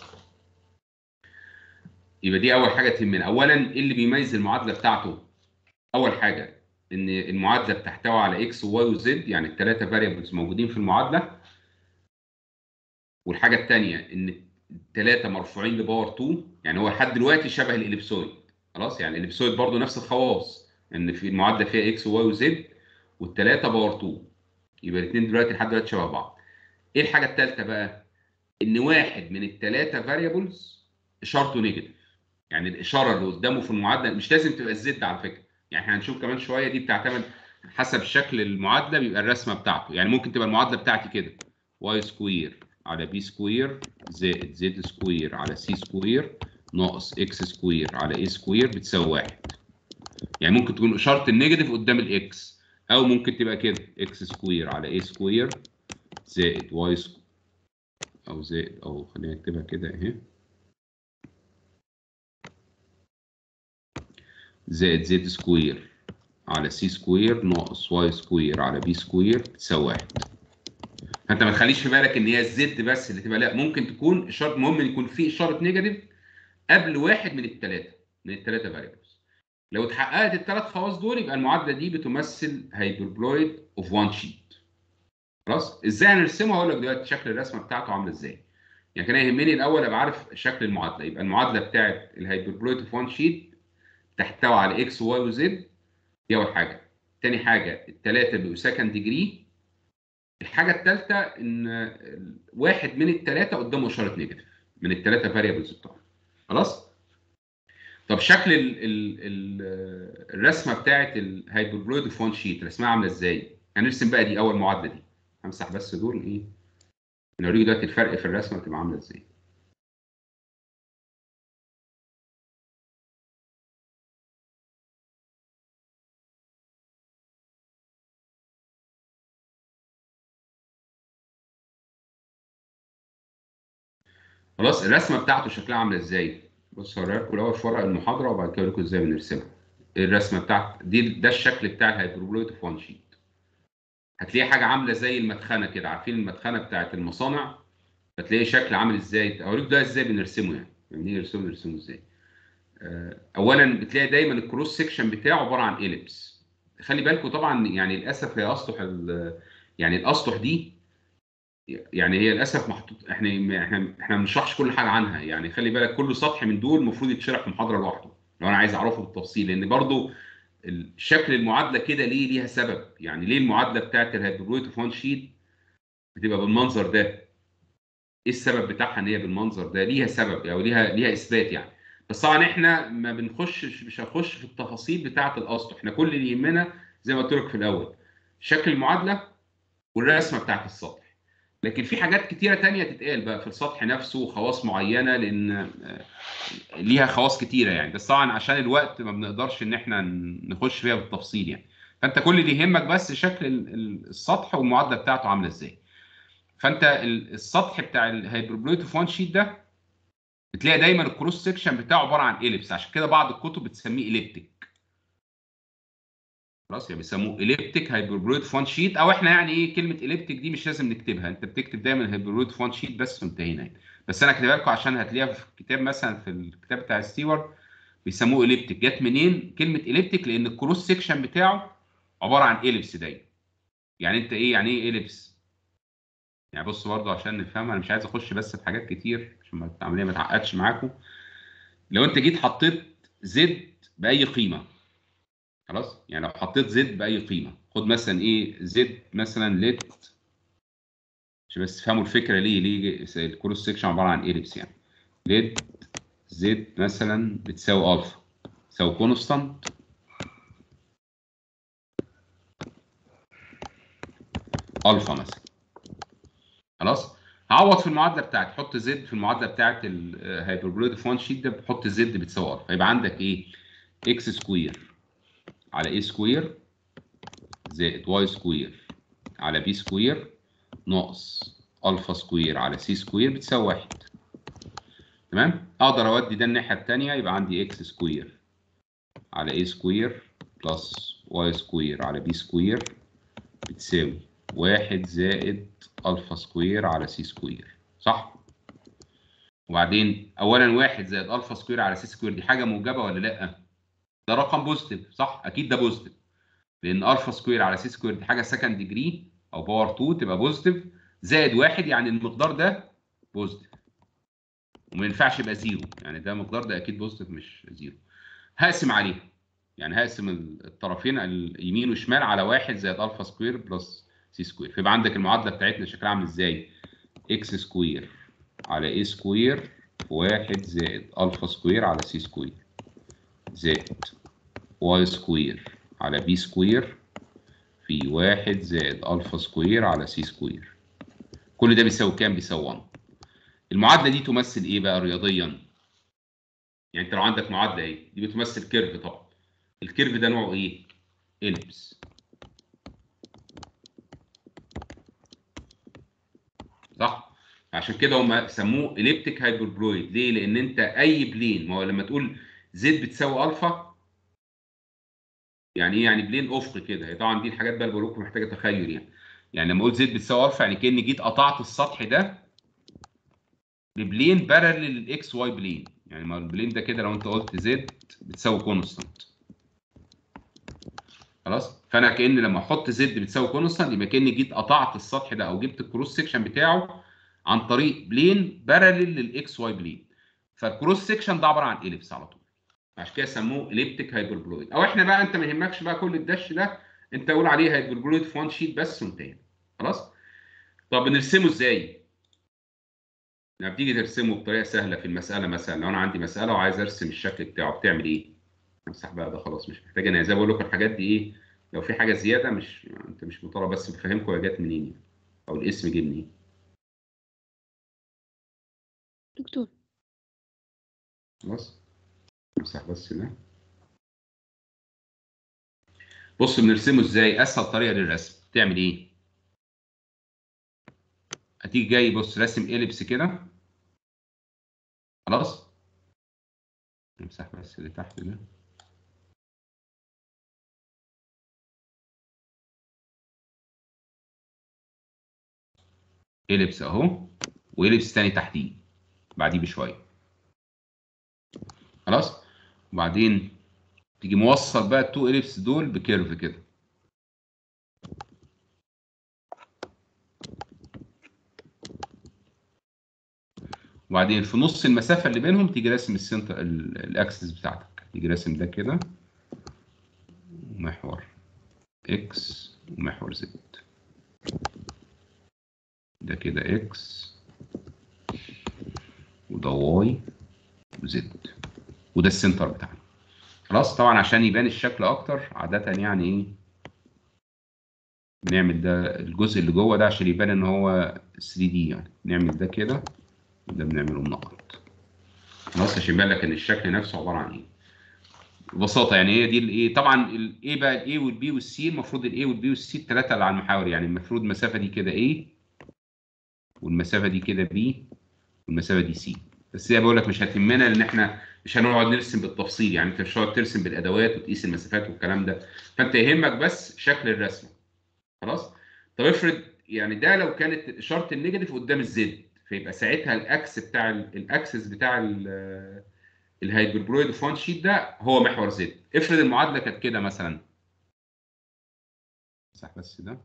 يبقى دي اول حاجه تهمنا اولا ايه اللي بيميز المعادله بتاعته اول حاجه ان المعادله بتحتوي على اكس وواي وزد يعني الثلاثه فاريبلز موجودين في المعادله والحاجه الثانيه ان الثلاثه مرفوعين لباور 2 يعني هو لحد دلوقتي شبه الاليبسويد خلاص يعني الاليبسويد برضو نفس الخواص ان في المعادله فيها اكس وواي وزد والثلاثه باور 2 يبقى الاثنين دلوقتي لحد دلوقتي شبه بعض ايه الحاجه الثالثه بقى ان واحد من الثلاثه فاريبلز اشارته نيجاتيف يعني الاشاره اللي قدامه في المعادله مش لازم تبقى الزد على فكره يعني احنا هنشوف كمان شويه دي بتعتمد حسب شكل المعادله بيبقى الرسمه بتاعته يعني ممكن تبقى المعادله بتاعتي كده واي سكوير على بي سكوير زائد زد سكوير على سي سكوير ناقص اكس سكوير على اي سكوير بتساوي واحد يعني ممكن تكون اشاره النيجاتيف قدام الاكس او ممكن تبقى كده اكس سكوير على اي سكوير زائد واي سكوير او زائد او خلينا نكتبها كده اهي زائد زد سكوير على سي سكوير ناقص واي سكوير على بي سكوير تساوي واحد فانت ما تخليش في بالك ان هي الزد بس اللي تبقى لا ممكن تكون اشاره المهم ان يكون في اشاره نيجاتيف قبل واحد من الثلاثه من الثلاثه فاريبلز لو اتحققت الثلاث خواص دول يبقى المعادله دي بتمثل هايبربلويد اوف وان شيت خلاص ازاي هنرسمها هقول لك دلوقتي شكل الرسمه بتاعته عامله ازاي يعني كان يهمني الاول ابقى عارف شكل المعادله يبقى المعادله بتاعت الهايبربلويد اوف وان شيت تحتوي على اكس وواي وزد دي اول حاجه تاني حاجه الثلاثه بيبقوا سكند ديجري الحاجه الثالثه ان واحد من الثلاثه قدامه اشاره نيجاتيف من الثلاثه فاريبلز بتوعه خلاص طب شكل ال ال ال الرسمه بتاعت الهايبربلويد اوف وان شيت رسمها عامله ازاي هنرسم بقى دي اول معادله دي همسح بس دول ايه نوريك دلوقتي الفرق في الرسمه بتبقى عامله ازاي خلاص الرسمه بتاعته شكلها عامله ازاي بص هوريها لكم الاول في ورق المحاضره وبعد كده اوريكم ازاي بنرسمها الرسمه بتاعت دي ده الشكل بتاع الهيدروبلويد في وان شيت هتلاقي حاجه عامله زي المدخنه كده عارفين المدخنه بتاعت المصانع هتلاقي شكل عامل ازاي اوريك ده ازاي بنرسمه يعني لما نيجي نرسمه نرسمه ازاي آه، اولا بتلاقي دايما الكروس سكشن بتاعه عباره عن اليبس خلي بالكم طبعا يعني للاسف هي اسطح ال- يعني الاسطح دي يعني هي للاسف محطوط احنا احنا احنا ما بنشرحش كل حاجه عنها يعني خلي بالك كل سطح من دول المفروض يتشرح في محاضره لوحده لو انا عايز اعرفه بالتفصيل لان برضو ال- شكل المعادله كده ليه ليها سبب يعني ليه المعادله بتاعت الهيدروبرويد اوف وان شيت بتبقى بالمنظر ده ايه السبب بتاعها ان هي بالمنظر ده ليها سبب او ليها ليها اثبات يعني بس طبعا احنا ما بنخشش مش هنخش في التفاصيل بتاعه الاسطح احنا كل اللي يهمنا زي ما قلت لك في الاول شكل المعادله والرسمه بتاعه السطح لكن في حاجات كتيره تانية تتقال بقى في السطح نفسه وخواص معينه لان آه، ليها خواص كتيره يعني بس طبعا عشان الوقت ما بنقدرش ان احنا نخش فيها بالتفصيل يعني فانت كل اللي يهمك بس شكل ال- ال- السطح والمعادله بتاعته عامله ازاي فانت ال- السطح بتاع الهيبربوليت اوف وان شيت ده بتلاقي دايما الكروس سكشن بتاعه عباره عن اليبس عشان كده بعض الكتب بتسميه اليبتيك خلاص يعني بيسموه اليبتيك هيبربوليت فون شيت او احنا يعني ايه كلمه اليبتيك دي مش لازم نكتبها انت بتكتب دايما هيبربوليت فون شيت بس وانتهينا يعني بس انا كاتبها لكم عشان هتلاقيها في كتاب مثلا في الكتاب بتاع ستيوارت بيسموه اليبتيك جت منين كلمه اليبتيك لان الكروس سكشن بتاعه عباره عن اليبس دايما يعني انت ايه يعني ايه اليبس يعني بص برضه عشان نفهم انا مش عايز اخش بس في حاجات كتير عشان ما العمليه ما تعقدش معاكم لو انت جيت حطيت زد باي قيمه خلاص يعني لو حطيت زد باي قيمه خد مثلا ايه زد مثلا لت عشان بس تفهموا الفكره ليه ليه الكروس سكشن عباره عن اليبس يعني لت زد مثلا بتساوي الفا تساوي كونستانت الفا مثلا خلاص هعوض في المعادله بتاعتي حط زد في المعادله بتاعت الهايبربوليت فون شيت ده بحط زد بتساوي الفا يبقى عندك ايه اكس سكوير على اي سكوير زائد واي سكوير على بي سكوير ناقص الفا سكوير على سي سكوير بتساوي واحد تمام اقدر اودي ده الناحيه الثانيه يبقى عندي اكس سكوير على اي سكوير بلس واي سكوير على بي سكوير بتساوي واحد زائد الفا سكوير على سي سكوير صح وبعدين اولا واحد زائد الفا سكوير على سي سكوير دي حاجه موجبه ولا لا ده رقم بوزيتيف صح اكيد ده بوزيتيف لان الفا سكوير على سي سكوير دي حاجه سكند ديجري او باور 2 تبقى بوزيتيف زائد واحد يعني المقدار ده بوزيتيف وما ينفعش يبقى زيرو يعني ده المقدار ده اكيد بوزيتيف مش زيرو هقسم عليها يعني هقسم الطرفين اليمين وشمال على واحد زائد الفا سكوير بلس سي سكوير فيبقى عندك المعادله بتاعتنا شكلها عامل ازاي اكس سكوير على اي سكوير في واحد زائد الفا سكوير على سي سكوير زائد واي سكوير على بي سكوير في واحد زائد الفا سكوير على سي سكوير كل ده بيساوي كام بيساوي 1 المعادله دي تمثل ايه بقى رياضيا يعني انت لو عندك معادله ايه دي بتمثل كيرف طبعا الكيرف ده نوعه ايه اليبس صح عشان كده هم سموه اليبتيك هايبربرويد ليه لان انت اي بلين ما هو لما تقول زد بتساوي الفا يعني ايه يعني بلين افقي كده هي طبعا دي الحاجات بقى اللي بقول لكم محتاجه تخيل يعني يعني لما اقول زد بتساوي الفا يعني كاني جيت قطعت السطح ده ببلين بارلل للاكس واي بلين يعني ما البلين ده كده لو انت قلت زد بتساوي كونستانت خلاص فانا كان لما احط زد بتساوي كونستانت يبقى كاني جيت قطعت السطح ده او جبت الكروس سكشن بتاعه عن طريق بلين بارلل للاكس واي بلين فالكروس سكشن ده عباره عن اليبس على طول عشان كده سموه اليبتيك هايبربلويد او احنا بقى انت ما يهمكش بقى كل الدش ده انت قول عليه هايبربلويد في وان شيت بس وانتهينا خلاص طب بنرسمه ازاي لما بتيجي ترسمه بطريقه سهله في المساله مثلا لو انا عندي مساله وعايز ارسم الشكل بتاعه بتعمل ايه امسح بقى ده خلاص مش محتاج انا زي ما بقول لكم الحاجات دي ايه لو في حاجه زياده مش انت مش مطالب بس بفهمكم هي جت منين يعني او الاسم جه منين دكتور خلاص امسح بس ده بص بنرسمه ازاي اسهل طريقه للرسم تعمل ايه هتيجي جاي بص راسم اليبس كده خلاص امسح بس اللي تحت ده اليبس اهو واليبس تاني تحتيه بعديه بشويه خلاص وبعدين تيجي موصل بقى التو اليبس دول بكيرف كده وبعدين في نص المسافه اللي بينهم تيجي راسم السنتر ال- الاكسس بتاعتك تيجي راسم ده كده ومحور اكس ومحور زد ده كده اكس وده واي وزد وده السنتر بتاعنا خلاص طبعا عشان يبان الشكل اكتر عادة يعني ايه بنعمل ده الجزء اللي جوه ده عشان يبان ان هو 3 دي يعني نعمل ده كده وده بنعمله منقط خلاص عشان يبان لك ان الشكل نفسه عباره عن ايه ببساطه يعني هي دي الايه طبعا الايه بقى الاي والبي والسي المفروض الاي والبي والسي الثلاثه اللي على المحاور يعني المفروض المسافه دي كده ايه والمسافه دي كده بي والمسافه دي سي بس زي بقول لك مش هتهمنا لان احنا مش هنقعد نرسم بالتفصيل يعني انت مش هتقعد ترسم بالادوات وتقيس المسافات والكلام ده فانت يهمك بس شكل الرسمه خلاص طب افرض يعني ده لو كانت اشاره النيجاتيف قدام الزد فيبقى ساعتها الاكس بتاع ال- الاكسس بتاع ال- الهايبربرويد فون شيت ده هو محور زد افرض المعادله كانت كده مثلا امسح بس ده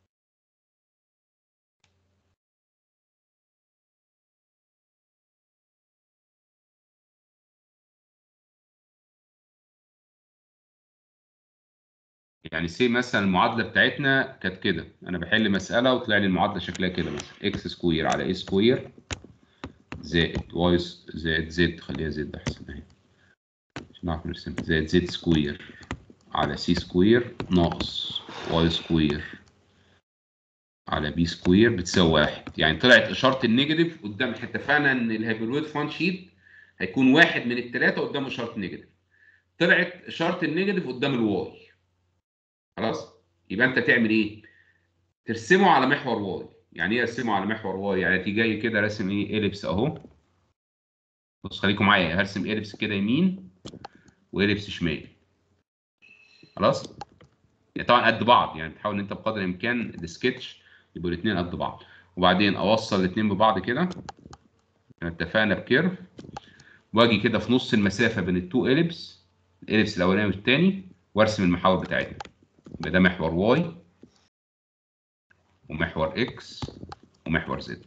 يعني سي مثلا المعادله بتاعتنا كانت كده انا بحل مساله وطلع لي المعادله شكلها كده مثلا اكس سكوير على اي سكوير زائد واي س- زائد زد خليها زد احسن اهي عشان نعرف نرسم زائد زد سكوير على سي سكوير ناقص واي سكوير على بي سكوير بتساوي واحد يعني طلعت اشاره النيجاتيف قدام احنا اتفقنا ان الهايبرلود فان شيت هيكون واحد من الثلاثه قدام اشاره نيجاتيف طلعت اشاره النيجاتيف قدام الواي خلاص يبقى انت تعمل ايه ترسمه على محور واي يعني ايه ارسمه على محور واي يعني تيجي جاي كده راسم ايه اليبس اهو بص خليكم معايا هرسم اليبس كده يمين واليبس شمال خلاص يعني طبعا قد بعض يعني تحاول ان انت بقدر الامكان السكتش يبقوا الاثنين قد بعض وبعدين اوصل الاثنين ببعض كده احنا اتفقنا بكيرف واجي كده في نص المسافه بين التو اليبس الاليبس الاولاني والثاني وارسم المحاور بتاعتنا يبقى ده محور واي ومحور اكس ومحور زد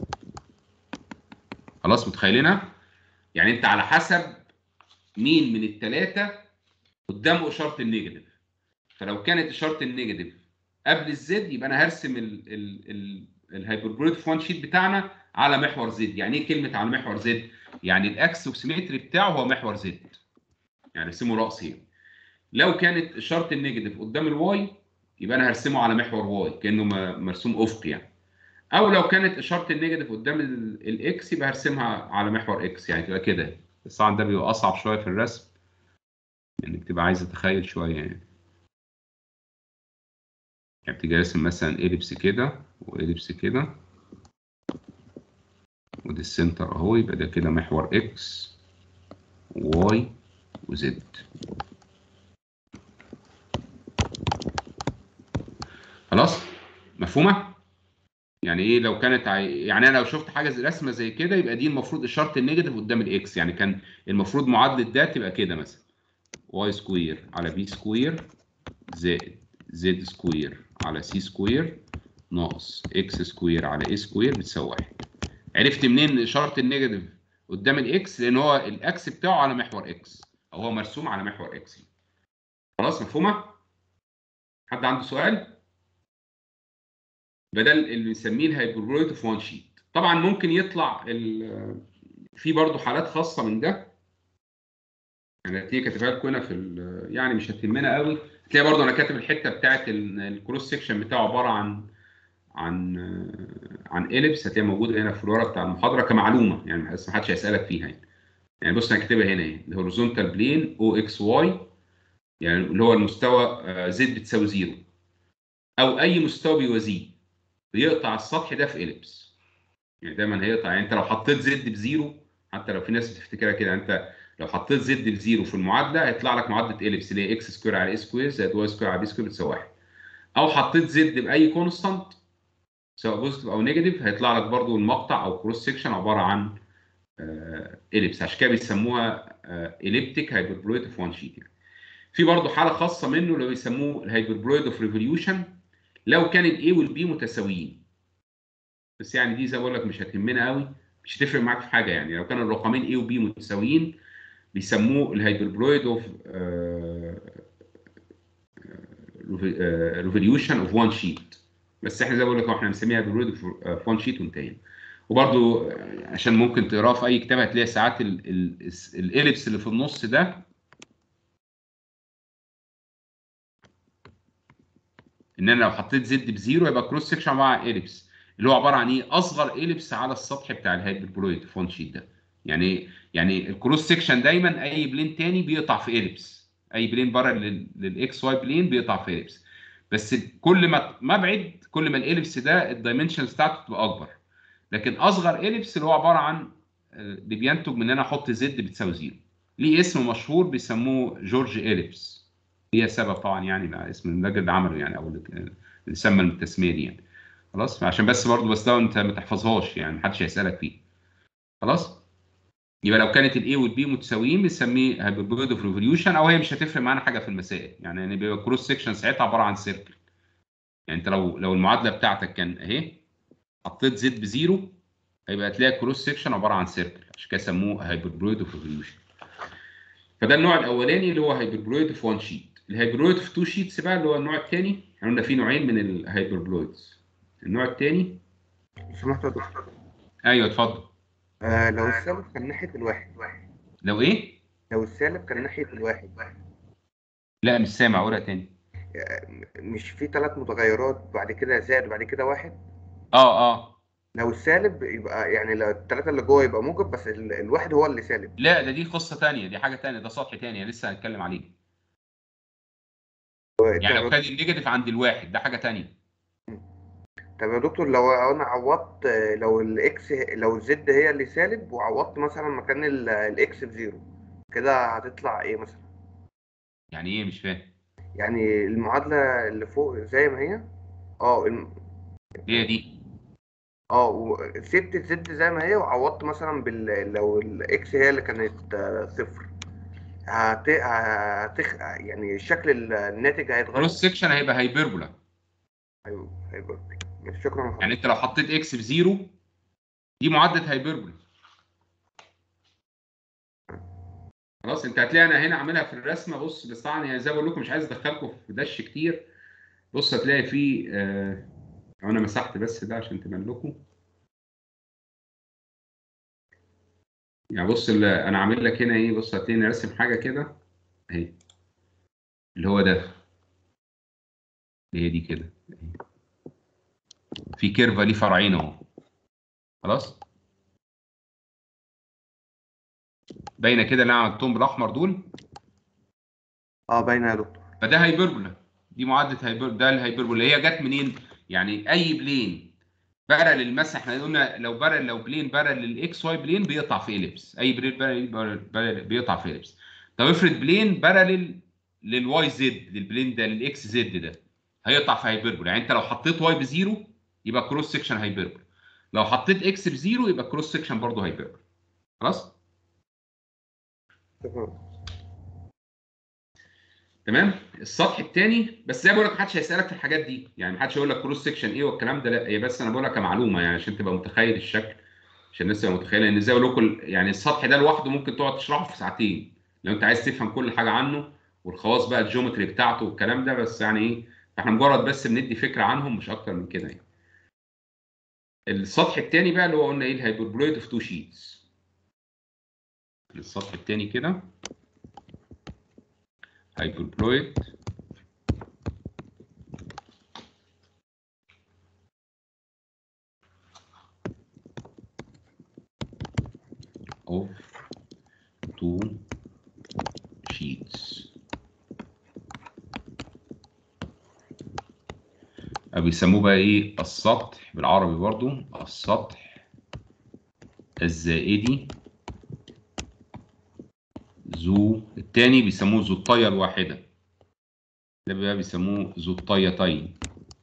خلاص متخيلينها يعني انت على حسب مين من الثلاثه قدامه اشاره النيجاتيف فلو كانت اشاره النيجاتيف قبل الزد يبقى انا هرسم ال ال ال الهايبربرويد فون شيت بتاعنا على محور زد يعني ايه كلمه على محور زد يعني الاكسوكسيمتري بتاعه هو محور زد يعني ارسمه راسي يعني. لو كانت اشاره النيجاتيف قدام الواي يبقى انا هرسمه على محور واي كانه م- مرسوم افقي يعني او لو كانت اشاره النيجاتيف قدام ال- الاكس يبقى هرسمها على محور اكس يعني تبقى كده بس طبعا ده بيبقى اصعب شويه في الرسم انك تبقى عايز تتخيل شويه يعني يعني بتيجي راسم مثلا اليبس كده واليبس كده ودي السنتر اهو يبقى ده كده محور اكس واي وزد خلاص مفهومه يعني ايه لو كانت عاي... يعني انا لو شفت حاجه زي رسمه زي كده يبقى دي المفروض اشاره النيجاتيف قدام الاكس يعني كان المفروض معادله ده تبقى كده مثلا واي سكوير على بي سكوير زائد زد سكوير على سي سكوير ناقص اكس سكوير على اي سكوير بتساوي واحد عرفت منين اشاره النيجاتيف قدام الاكس لان هو الاكس بتاعه على محور اكس او هو مرسوم على محور اكس خلاص مفهومه حد عنده سؤال بدل اللي بنسميه الهايبربرويد اوف وان شيت طبعا ممكن يطلع ال- في برضه حالات خاصه من ده يعني هتلاقي كاتبها لكم هنا في ال- يعني مش هتهمنا قوي هتلاقي برضه انا كاتب الحته بتاعت ال- الكروس سيكشن بتاعه عباره عن عن عن اليبس هتلاقيها موجوده هنا في الورقه بتاع المحاضره كمعلومه يعني بس ما حدش هيسالك فيها يعني يعني بص انا كاتبها هنا اهي الهوريزونتال بلين او اكس واي يعني اللي هو المستوى زد بتساوي زيرو او اي مستوى بيوازيه بيقطع السطح ده في اليبس يعني دايما هيقطع يعني انت لو حطيت زد بزيرو حتى لو في ناس بتفتكرها كده انت لو حطيت زد بزيرو في المعادله هيطلع لك معادله اليبس اللي هي اكس سكوير على اي سكوير زائد واي سكوير على بي سكوير بتساوي واحد او حطيت زد باي كونستانت سواء بوزيتيف او نيجاتيف هيطلع لك برضو المقطع او كروس سيكشن عباره عن اليبس عشان كده بيسموها اليبتيك هايبربرويد اوف وان شيت يعني. في برضو حاله خاصه منه اللي بيسموه الهايبربرويد اوف ريفوليوشن لو كان الاي والبي متساويين بس يعني دي زي ما بقول لك مش هتهمنا قوي مش هتفرق معاك في حاجه يعني لو كان الرقمين A وB متساويين بيسموه الهايبربرويد اوف ريفوليوشن اوف وان شيت بس احنا زي ما بقول لك هو احنا بنسميها برود فون شيت وانتهينا وبرده عشان ممكن تقراه في اي كتاب هتلاقي ساعات ال- ال- الاليبس اللي في النص ده ان انا لو حطيت زد بزيرو يبقى كروس سكشن مع اليبس اللي هو عباره عن ايه اصغر اليبس على السطح بتاع الهايبربولويد فون شيت ده يعني يعني الكروس سكشن دايما اي بلين تاني بيقطع في اليبس اي بلين بره للاكس واي بلين بيقطع في اليبس بس كل ما ما ابعد كل ما الاليبس ده الدايمنشنز بتاعته تبقى اكبر لكن اصغر اليبس اللي هو عباره عن آه، اللي بينتج من ان انا احط زد بتساوي زيرو ليه اسم مشهور بيسموه جورج اليبس هي سبب طبعا يعني ده اسم الراجل اللي عمله يعني او اللي اللي سمى التسميه دي يعني خلاص عشان بس برضه بس ده انت ما تحفظهاش يعني محدش هيسالك فيه خلاص يبقى لو كانت الاي والبي متساويين بنسميه هايبربولويد اوف ريفوليوشن او هي مش هتفرق معانا حاجه في المسائل يعني يعني بيبقى كروس سكشن ساعتها عباره عن سيركل يعني انت لو لو المعادله بتاعتك كان اهي حطيت زد بزيرو هيبقى هتلاقي كروس سكشن عباره عن سيركل عشان كده سموه هايبربولويد اوف ريفوليوشن فده النوع الاولاني اللي هو هايبربولويد اوف 1 شيت الهايبربولويد اوف 2 شيتس بقى اللي هو النوع الثاني احنا قلنا في نوعين من الهايبربولويدز النوع الثاني لو سمحت يا دكتور ايوه اتفضل آه لو السالب كان ناحية الواحد لو ايه لو السالب كان ناحية الواحد لا مش سامع قولها تاني آه، مش في ثلاث متغيرات بعد كده زائد وبعد كده واحد اه اه لو السالب يبقى يعني لو الثلاثة اللي جوه يبقى موجب بس ال- الواحد هو اللي سالب لا ده دي قصه ثانيه دي حاجه ثانيه ده سطح ثاني لسه هنتكلم عليه يعني لو طب- كان النيجاتيف عند الواحد ده حاجه ثانيه طب يا دكتور لو انا عوضت آه، لو الاكس لو الزد هي اللي سالب وعوضت مثلا مكان ال- الاكس بزيرو كده هتطلع ايه مثلا يعني ايه مش فاهم يعني المعادلة اللي فوق زي ما هي اه الم- هي دي اه وسبت الزد زي ما هي وعوضت مثلا بال لو الاكس هي اللي كانت آه، صفر هت... هتخ... يعني الشكل الناتج هيتغير كروس سكشن هيبقى هايبربولا ايوه هيبقى ماشي، شكرا يا يعني انت لو حطيت اكس بزيرو دي معادله هايبربولا خلاص انت هتلاقي انا هنا عاملها في الرسمه بص بس طبعا يعني زي ما بقول لكم مش عايز ادخلكم في دش كتير بص هتلاقي في آه انا مسحت بس ده عشان تبان لكم يعني بص اللي انا عامل لك هنا ايه بص هتلاقيني راسم حاجه كده اهي اللي هو ده اللي هي دي كده أهي. في كيرفا ليه فرعين اهو خلاص باينه كده اللي انا عملتهم بالاحمر دول اه باينه يا دكتور فده هايبربولا دي معادله هايبر ده الهايبربولا هي جت منين؟ يعني اي بلين بارل المسح احنا قلنا لو بارل لو بلين بارل للاكس واي بلين بيقطع في اليبس اي بلين بارل بارل بيقطع في اليبس طب افرض بلين بارل للواي زد للبلين ده للاكس زد ده هيقطع في هايبربولا يعني انت لو حطيت واي بزيرو يبقى كروس سكشن هايبربولا لو حطيت اكس بزيرو يبقى كروس سكشن برضه هايبربولا خلاص شكرا تمام السطح الثاني بس زي ما بقول لك محدش هيسالك في الحاجات دي يعني محدش هيقول لك كروس سكشن ايه والكلام ده لا هي بس انا بقول لك كمعلومه يعني عشان تبقى متخيل الشكل عشان الناس تبقى متخيله ان زي ما بقول لكم يعني السطح ده لوحده ممكن تقعد تشرحه في ساعتين لو انت عايز تفهم كل حاجه عنه والخواص بقى الجيومتري بتاعته والكلام ده بس يعني ايه احنا مجرد بس بندي فكره عنهم مش اكتر من كده يعني السطح الثاني بقى اللي هو قلنا ايه الهايبربولويد اوف تو شيتس السطح الثاني كده هايبربولويد of two sheets أو بيسموه بقى ايه السطح بالعربي برضو السطح الزائدي ذو التاني بيسموه ذو الطية الواحدة ده بقى بيسموه ذو الطيتين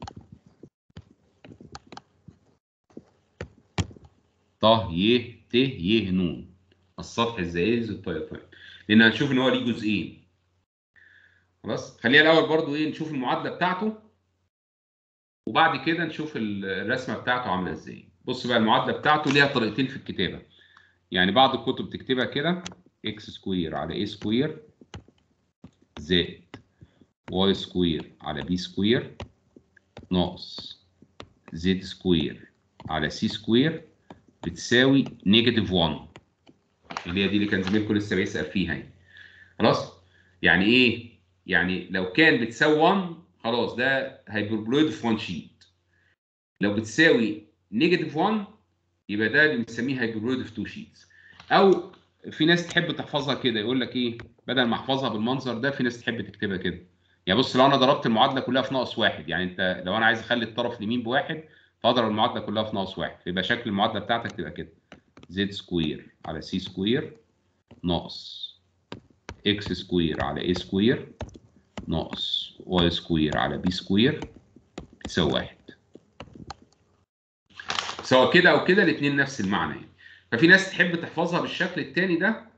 ط ي ت ي ن السطح الزائدي ذو الطيتين لان هنشوف ان هو ليه جزئين خلاص خلينا الاول برضو ايه نشوف المعادله بتاعته وبعد كده نشوف ال- الرسمه بتاعته عامله ازاي بص بقى المعادله بتاعته ليها طريقتين في الكتابه يعني بعض الكتب تكتبها كده اكس سكوير على اي سكوير زائد واي سكوير على بي سكوير ناقص زد سكوير على سي سكوير بتساوي نيجاتيف 1 اللي هي دي اللي كان زميلكم لسه بيسأل فيها يعني خلاص يعني ايه يعني لو كان بتساوي 1 خلاص ده هيبربلويد في 1 شيت لو بتساوي نيجاتيف 1 يبقى ده اللي بنسميه هيبربلويد في 2 شيتس او في ناس تحب تحفظها كده يقول لك ايه بدل ما احفظها بالمنظر ده في ناس تحب تكتبها كده يعني بص لو انا ضربت المعادله كلها في ناقص واحد يعني انت لو انا عايز اخلي الطرف اليمين بواحد فاضرب المعادله كلها في ناقص واحد فيبقى شكل المعادله بتاعتك تبقى كده زد سكوير على سي سكوير ناقص اكس سكوير على اي سكوير ناقص واي سكوير على بي سكوير بتساوي واحد سواء كده او كده الاثنين نفس المعنى يعني ففي ناس تحب تحفظها بالشكل الثاني ده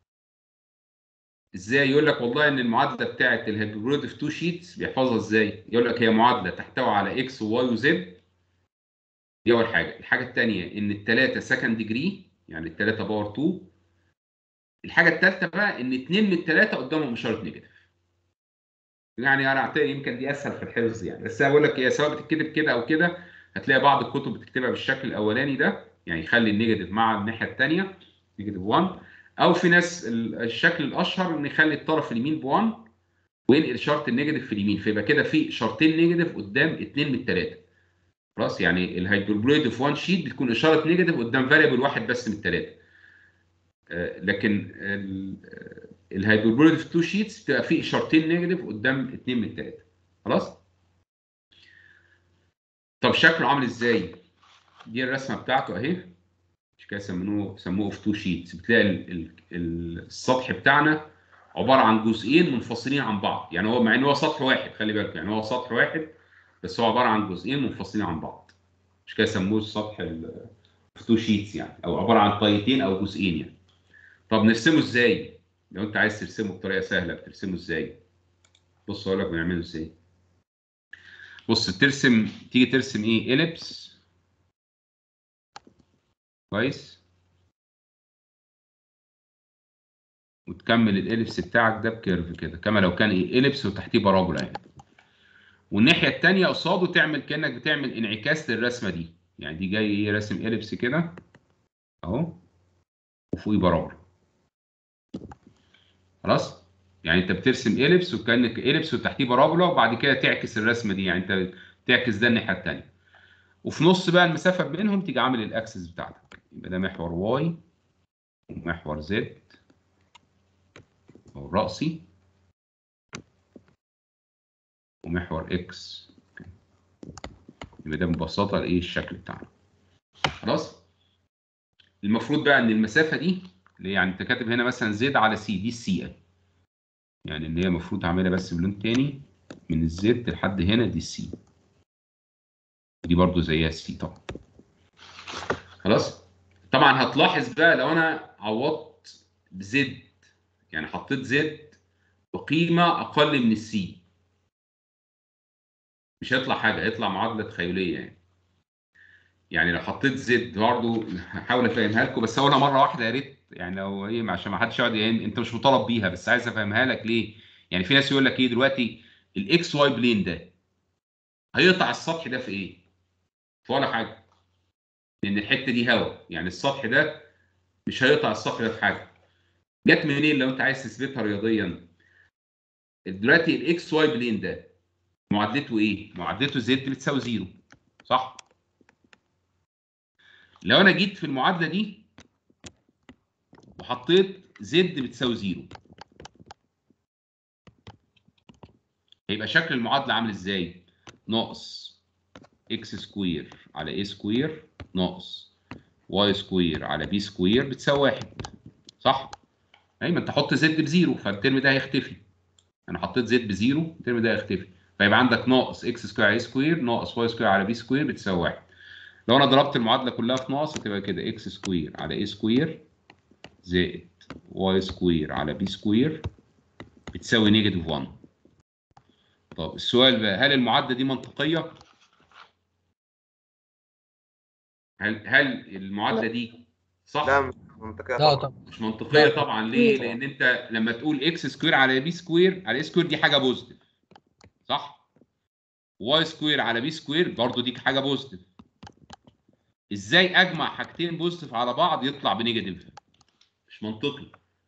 ازاي يقول لك والله ان المعادله بتاعت الهيبريد في تو شيتس بيحفظها ازاي يقول لك هي معادله تحتوي على اكس وواي وزد دي اول حاجه الحاجه الثانيه ان الثلاثه سكند ديجري يعني الثلاثه باور 2 الحاجه الثالثه بقى ان اثنين من الثلاثه قدامهم اشاره نيجاتيف يعني انا اعتقد يمكن دي اسهل في الحفظ يعني بس انا بقول لك هي سواء بتتكتب كده او كده هتلاقي بعض الكتب بتكتبها بالشكل الاولاني ده يعني يخلي النيجاتيف مع الناحيه الثانيه نيجاتيف 1 او في ناس ال- الشكل الاشهر ان يخلي الطرف اليمين ب 1 وينقل شرط النيجاتيف في اليمين فيبقى كده في شرطين نيجاتيف قدام اثنين من الثلاثه خلاص يعني الهيبربلويد في 1 شيت بتكون اشاره نيجاتيف قدام فاريبل واحد بس من الثلاثه آه، لكن الهيبربلويد في 2 شيتس بتبقى في اشارتين نيجاتيف قدام اثنين من الثلاثه خلاص طب شكله عامل ازاي دي الرسمه بتاعته اهي مش كده سموه سموه في 2 شيتس بتلاقي ال- ال- ال- السطح بتاعنا عباره عن جزئين منفصلين عن بعض يعني هو مع ان هو سطح واحد خلي بالك يعني هو سطح واحد بس هو عباره عن جزئين منفصلين عن بعض مش كده سموه السطح ال- في 2 شيتس يعني او عباره عن طيتين او جزئين يعني طب نرسمه ازاي لو انت عايز ترسمه بطريقه سهله بترسمه ازاي بص اقول لك بنعمله ازاي بص ترسم تيجي ترسم ايه اليبس كويس وتكمل الاليبس بتاعك ده بكيرف كده كما لو كان ايه اليبس وتحتيه بارابولا يعني والناحيه الثانيه قصاده تعمل كانك بتعمل انعكاس للرسمه دي يعني دي جاي ايه راسم اليبس كده اهو وفوقيه بارابولا خلاص يعني انت بترسم اليبس وكانك اليبس وتحتيه بارابولا وبعد كده تعكس الرسمه دي يعني انت تعكس ده الناحيه الثانيه وفي نص بقى المسافه بينهم تيجي عامل الاكسس بتاعتك يبقى ده محور واي ومحور زد او الرأسي ومحور اكس يبقى ده ببساطه ايه الشكل بتاعنا خلاص المفروض بقى ان المسافه دي اللي هي يعني انت كاتب هنا مثلا زد على سي دي السي اهي. يعني اللي هي المفروض اعملها بس بلون تاني من الزد لحد هنا دي السي دي برضو زيها السي طبعا خلاص طبعا هتلاحظ بقى لو انا عوضت بزد يعني حطيت زد بقيمه اقل من السي مش هيطلع حاجه هيطلع معادله تخيليه يعني يعني لو حطيت زد برضه هحاول افهمها لكم بس اقولها مره واحده يا ريت يعني لو ايه عشان ما حدش يقعد يعني انت مش مطالب بيها بس عايز افهمها لك ليه يعني في ناس يقول لك ايه دلوقتي الاكس واي بلين ده هيقطع السطح ده في ايه؟ في ولا حاجه لان الحته دي هواء يعني السطح ده مش هيقطع السطح ده في حاجه جت منين لو انت عايز تثبتها رياضيا دلوقتي الاكس واي بلين ده معادلته ايه؟ معادلته زد بتساوي زيرو صح؟ لو انا جيت في المعادله دي وحطيت زد بتساوي زيرو هيبقى شكل المعادله عامل ازاي؟ ناقص اكس سكوير على اي سكوير ناقص واي سكوير على بي سكوير بتساوي واحد صح؟ ايوه انت حط زد بزيرو فالترم ده هيختفي انا حطيت زد بزيرو الترم ده هيختفي فيبقى عندك ناقص اكس سكوير على اي سكوير ناقص واي سكوير على بي سكوير بتساوي واحد لو انا ضربت المعادله كلها في ناقص هتبقى كده اكس سكوير على اي سكوير زائد واي سكوير على بي سكوير بتساوي نيجاتيف 1 طب السؤال بقى هل المعادله دي منطقيه؟ هل هل المعادله دي صح؟ لا مش منطقية لا طبعا طبعا مش منطقيه لا. طبعا ليه؟ طبعا. لان انت لما تقول اكس سكوير على بي سكوير على اي سكوير دي حاجه بوزيتيف صح؟ واي سكوير على بي سكوير برضو دي حاجه بوزيتيف ازاي اجمع حاجتين بوزيتيف على بعض يطلع بنيجاتيف مش منطقي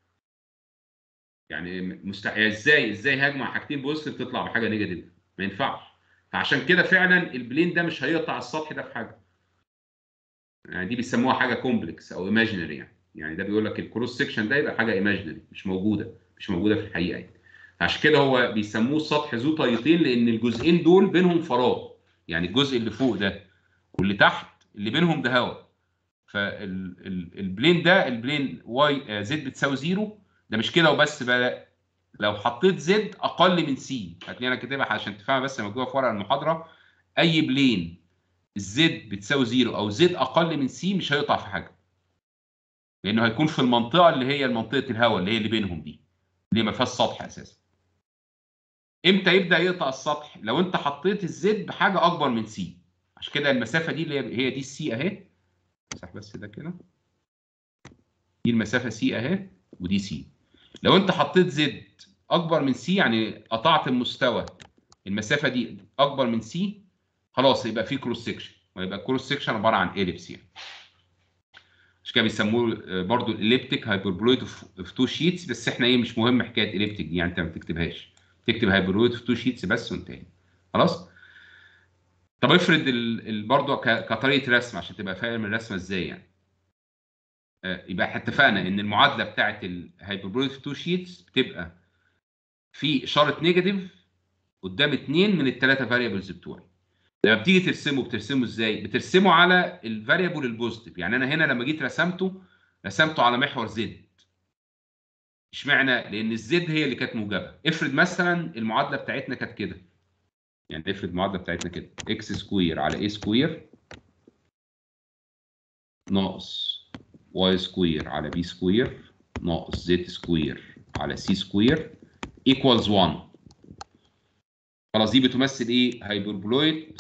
يعني مستحيل ازاي ازاي هجمع حاجتين بوزيتيف تطلع بحاجه نيجاتيف ما ينفعش فعشان كده فعلا البلين ده مش هيقطع السطح ده في حاجه يعني دي بيسموها حاجه كومبلكس او ايماجينري يعني يعني ده بيقول لك الكروس سكشن ده يبقى حاجه ايماجينري مش موجوده مش موجوده في الحقيقه يعني عشان كده هو بيسموه السطح ذو طيتين لان الجزئين دول بينهم فراغ يعني الجزء اللي فوق ده واللي تحت اللي بينهم ده هواء فالبلين ده البلين واي زد بتساوي زيرو ده مش كده وبس بقى لو حطيت زد اقل من سي هتلاقي انا كاتبها عشان تفهم بس مكتوبه في ورق المحاضره اي بلين الزد بتساوي زيرو او زد اقل من سي مش هيقطع في حاجه لانه هيكون في المنطقه اللي هي منطقه الهواء اللي هي اللي بينهم دي اللي ما فيهاش سطح اساسا امتى يبدا يقطع السطح لو انت حطيت الزد بحاجه اكبر من سي عشان كده المسافه دي اللي هي هي دي السي اهي امسح بس ده كده دي المسافه سي اهي ودي سي لو انت حطيت زد اكبر من سي يعني قطعت المستوى المسافه دي اكبر من سي خلاص يبقى في كروس سكشن ويبقى الكروس سكشن عباره عن اليبس يعني مش كده بيسموه برضو الاليبتيك هايبربولويد في تو شيتس بس احنا ايه مش مهم حكايه اليبتيك دي يعني انت ما بتكتبهاش تكتب هايبربولويد في تو شيتس بس وانتهي خلاص طب افرض ال... ال... برضو ك... كطريقه رسم عشان تبقى فاهم الرسمه ازاي يعني يبقى احنا اتفقنا ان المعادله بتاعت الهايبربولويد في تو شيتس بتبقى في اشاره نيجاتيف قدام اثنين من الثلاثه فاريبلز بتوعي لما بتيجي ترسمه بترسمه ازاي بترسمه على الفاريبل البوزيتيف يعني انا هنا لما جيت رسمته رسمته على محور زد اشمعنى لان الزد هي اللي كانت موجبه افرض مثلا المعادله بتاعتنا كانت كده يعني افرض المعادله بتاعتنا كده اكس سكوير على اي سكوير ناقص واي سكوير على بي سكوير ناقص زد سكوير على سي سكوير ايكوالز 1 خلاص دي بتمثل ايه هايبربولويد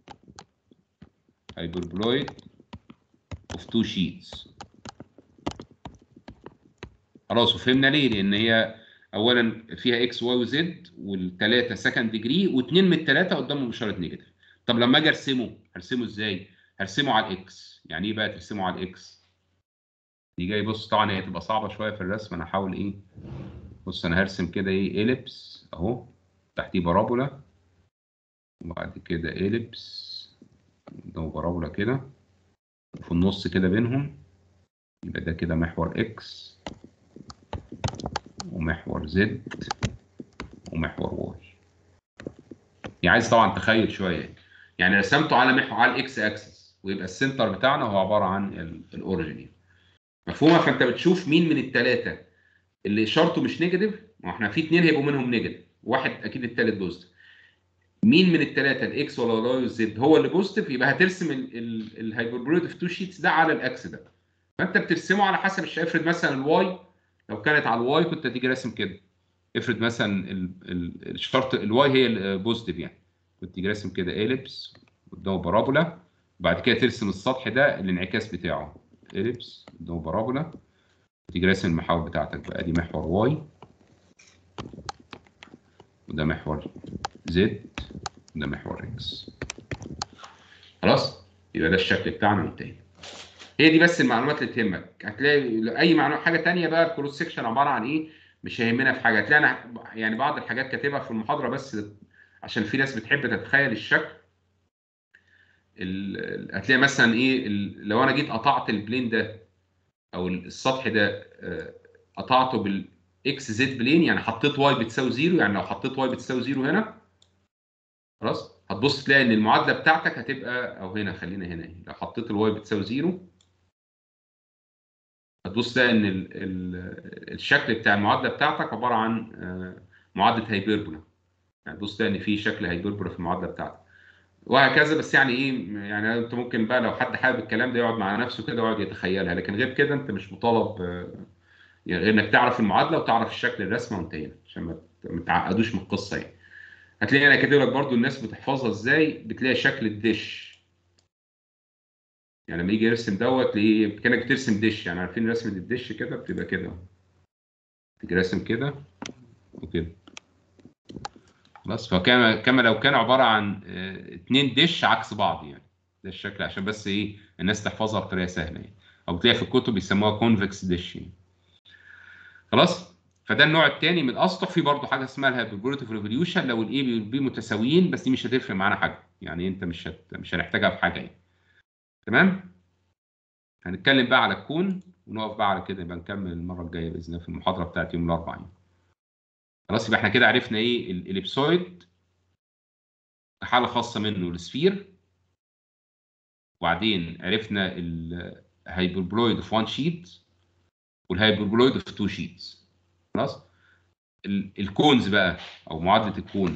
هايبربولويد اوف تو شيتس خلاص وفهمنا ليه لان هي اولا فيها اكس واي وزد والثلاثه سكند ديجري واثنين من الثلاثه قدامهم اشاره نيجاتيف طب لما اجي ارسمه هرسمه ازاي هرسمه على الاكس يعني ايه بقى ترسمه على الاكس دي جاي بص طبعا هي هتبقى صعبه شويه في الرسم انا هحاول ايه بص انا هرسم كده ايه اليبس اهو تحتيه بارابولا وبعد كده اليبس ده بارابولا كده وفي النص كده بينهم يبقى ده كده محور اكس ومحور زد ومحور واي يعني عايز طبعا تخيل شويه يعني رسمته على محور على الاكس اكسس ويبقى السنتر بتاعنا هو عباره عن الاوريجين مفهومه فانت بتشوف مين من الثلاثه اللي اشارته مش نيجاتيف ما احنا في اثنين هيبقوا منهم نيجاتيف واحد اكيد الثالث بوزيتيف مين من الثلاثه الاكس ولا الواي والزد هو اللي بوزيتيف يبقى هترسم الهايبربولويد في تو شيتس ده على الاكس ده فانت بترسمه على حسب الشيء افرض مثلا الواي لو كانت على الواي كنت هتيجي راسم كده افرض مثلا الشرط الواي هي البوزيتيف يعني كنت تيجي راسم كده اليبس قدامه بارابولا وبعد كده ترسم السطح ده الانعكاس بتاعه اليبس قدامه بارابولا تيجي راسم المحاور بتاعتك بقى دي محور واي وده محور زد وده محور اكس خلاص يبقى ده الشكل بتاعنا والتاني هي دي بس المعلومات اللي تهمك هتلاقي اي معلومه حاجه ثانيه بقى الكروس سكشن عباره عن ايه مش هيهمنا في حاجه هتلاقي انا يعني بعض الحاجات كاتبها في المحاضره بس عشان في ناس بتحب تتخيل الشكل هتلاقي مثلا ايه لو انا جيت قطعت البلين ده او السطح ده قطعته بالاكس زد بلين يعني حطيت واي بتساوي زيرو يعني لو حطيت واي بتساوي زيرو هنا خلاص هتبص تلاقي ان المعادله بتاعتك هتبقى او هنا خلينا هنا لو حطيت الواي بتساوي زيرو هتبص تلاقي ان ال ال الشكل بتاع المعادله بتاعتك عباره عن معادله هايبربولا يعني تبص تلاقي ان في شكل هايبربولا في المعادله بتاعتك وهكذا بس يعني ايه يعني انت ممكن بقى لو حد حابب الكلام ده يقعد مع نفسه كده ويقعد يتخيلها لكن غير كده انت مش مطالب يعني غير انك تعرف المعادله وتعرف الشكل الرسمه وانتهينا عشان ما تعقدوش من القصه يعني هتلاقي انا كاتب لك برضو الناس بتحفظها ازاي بتلاقي شكل الدش يعني لما يجي يرسم دوت تلاقيه كانك بترسم دش يعني عارفين رسمه الدش كده بتبقى كده تيجي راسم كده وكده خلاص فكما كما لو كان عباره عن آه، اتنين ديش عكس بعض يعني ده الشكل عشان بس ايه الناس تحفظها بطريقه سهله يعني او تلاقيها في الكتب بيسموها كونفكس ديش يعني. خلاص فده النوع الثاني من الاسطح في برضه حاجه اسمها الهايبربوليتيف ريفوليوشن لو الاي والبي متساويين بس دي مش هتفرق معانا حاجه يعني انت مش هت... مش هنحتاجها في حاجه يعني تمام هنتكلم بقى على الكون ونقف بقى على كده يبقى نكمل المره الجايه باذن الله في المحاضره بتاعت يوم الاربعاء يعني. خلاص يبقى احنا كده عرفنا ايه ال- الابسويد حاله خاصه منه السفير وبعدين عرفنا الهايبربلويد في 1 شيت والهايبربلويد في 2 شيتس خلاص ال- الكونز بقى او معادله الكون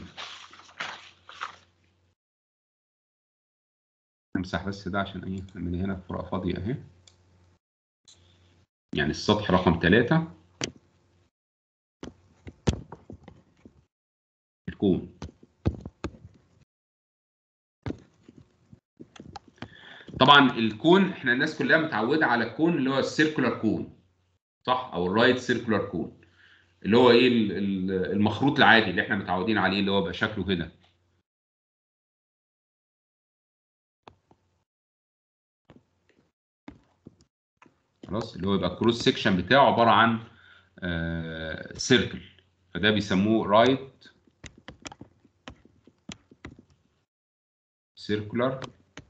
امسح بس ده عشان ايه من هنا الفرقه فاضيه اهي يعني السطح رقم ثلاثة الكون طبعا الكون احنا الناس كلها متعوده على الكون اللي هو السيركولار كون صح او الرايت سيركولار كون اللي هو ايه ال- ال- المخروط العادي اللي احنا متعودين عليه اللي هو بقى شكله كده خلاص اللي هو يبقى الكروس سيكشن بتاعه عباره عن سيركل فده بيسموه رايت سيركولار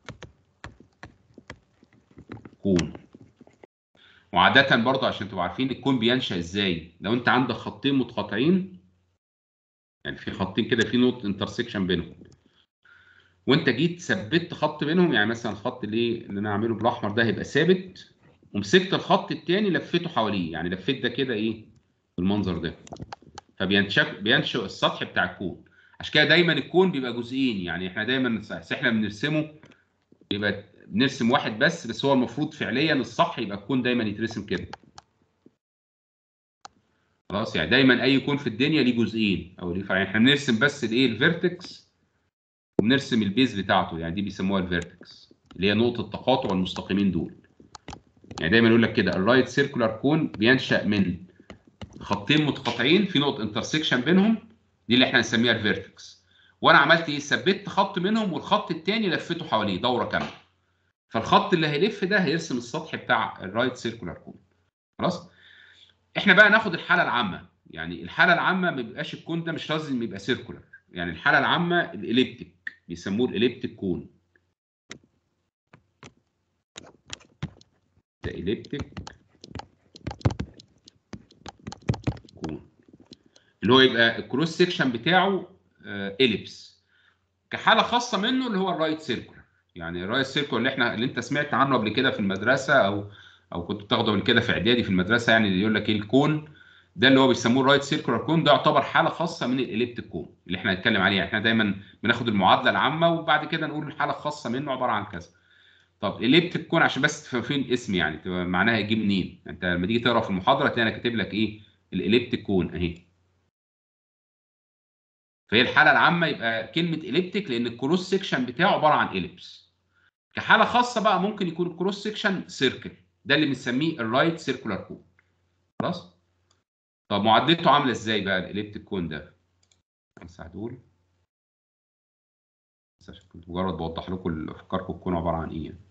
كون وعادة برضه عشان تبقوا عارفين الكون بينشأ ازاي لو انت عندك خطين متقاطعين يعني في خطين كده في نقطة انترسكشن بينهم وانت جيت ثبت خط بينهم يعني مثلا الخط اللي اللي انا هعمله بالاحمر ده هيبقى ثابت ومسكت الخط التاني لفيته حواليه يعني لفيت ده كده ايه بالمنظر ده فبينشأ بينشأ السطح بتاع الكون عشان كده دايما الكون بيبقى جزئين يعني احنا دايما بس احنا بنرسمه بيبقى بنرسم واحد بس بس هو المفروض فعليا الصح يبقى الكون دايما يترسم كده خلاص يعني دايما اي كون في الدنيا ليه جزئين او ليه فرعين احنا بنرسم بس الايه الفيرتكس وبنرسم البيز بتاعته يعني دي بيسموها الفيرتكس اللي هي نقطه تقاطع المستقيمين دول يعني دايما يقول لك كده الرايت سيركولار كون بينشا من خطين متقاطعين في نقطه انترسكشن بينهم دي اللي احنا هنسميها الفيرتكس وانا عملت ايه ثبت خط منهم والخط الثاني لفيته حواليه دوره كامله فالخط اللي هيلف ده هيرسم السطح بتاع الرايت سيركولار كون خلاص احنا بقى ناخد الحاله العامه يعني الحاله العامه ما بيبقاش الكون ده مش لازم يبقى سيركولار يعني الحاله العامه الاليبتيك بيسموه الاليبتيك كون ده اليبتيك كون اللي هو يبقى الكروس سيكشن بتاعه اليبس كحاله خاصه منه اللي هو الرايت سيركولار يعني الرايت سيركولار اللي احنا اللي انت سمعت عنه قبل كده في المدرسه او او كنت بتاخده قبل كده في اعدادي في المدرسه يعني اللي يقول لك ايه الكون ده اللي هو بيسموه الرايت سيركولار كون ده يعتبر حاله خاصه من الاليبتيك كون اللي احنا هنتكلم عليها احنا دايما بناخد المعادله العامه وبعد كده نقول الحاله الخاصه منه عباره عن كذا طب الاليبتيك كون عشان بس تفهم فين الاسم يعني تبقى معناها يجي منين انت لما تيجي تقرا في المحاضره تلاقي انا كاتب لك ايه الاليبتيك كون اهي فهي الحاله العامه يبقى كلمه اليبتيك لان الكروس سيكشن بتاعه عباره عن اليبس كحاله خاصه بقى ممكن يكون الكروس سيكشن سيركل ده اللي بنسميه الرايت سيركولار كون خلاص طب معادلته عامله ازاي بقى الاليبتيك كون ده امسح دول بس عشان كنت مجرد بوضح لكم افكاركم الكون عباره عن ايه يعني.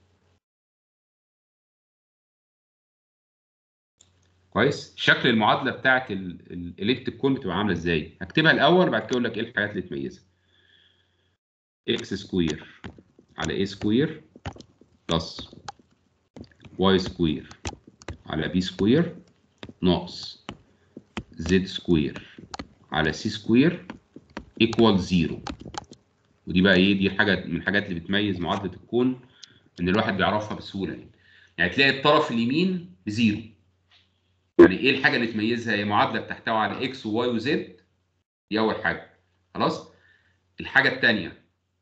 كويس شكل المعادله بتاعت الاليبتيك كون بتبقى عامله ازاي هكتبها الاول وبعد كده اقول لك ايه الحاجات اللي تميزها اكس سكوير على اي سكوير بلس واي سكوير على بي سكوير ناقص زد سكوير على سي سكوير ايكوال زيرو ودي بقى ايه دي حاجه من الحاجات اللي بتميز معادله الكون ان الواحد بيعرفها بسهوله يعني يعني تلاقي الطرف اليمين بزيرو يعني ايه الحاجه اللي تميزها هي معادله بتحتوي على اكس وواي وزد دي اول حاجه خلاص الحاجه الثانيه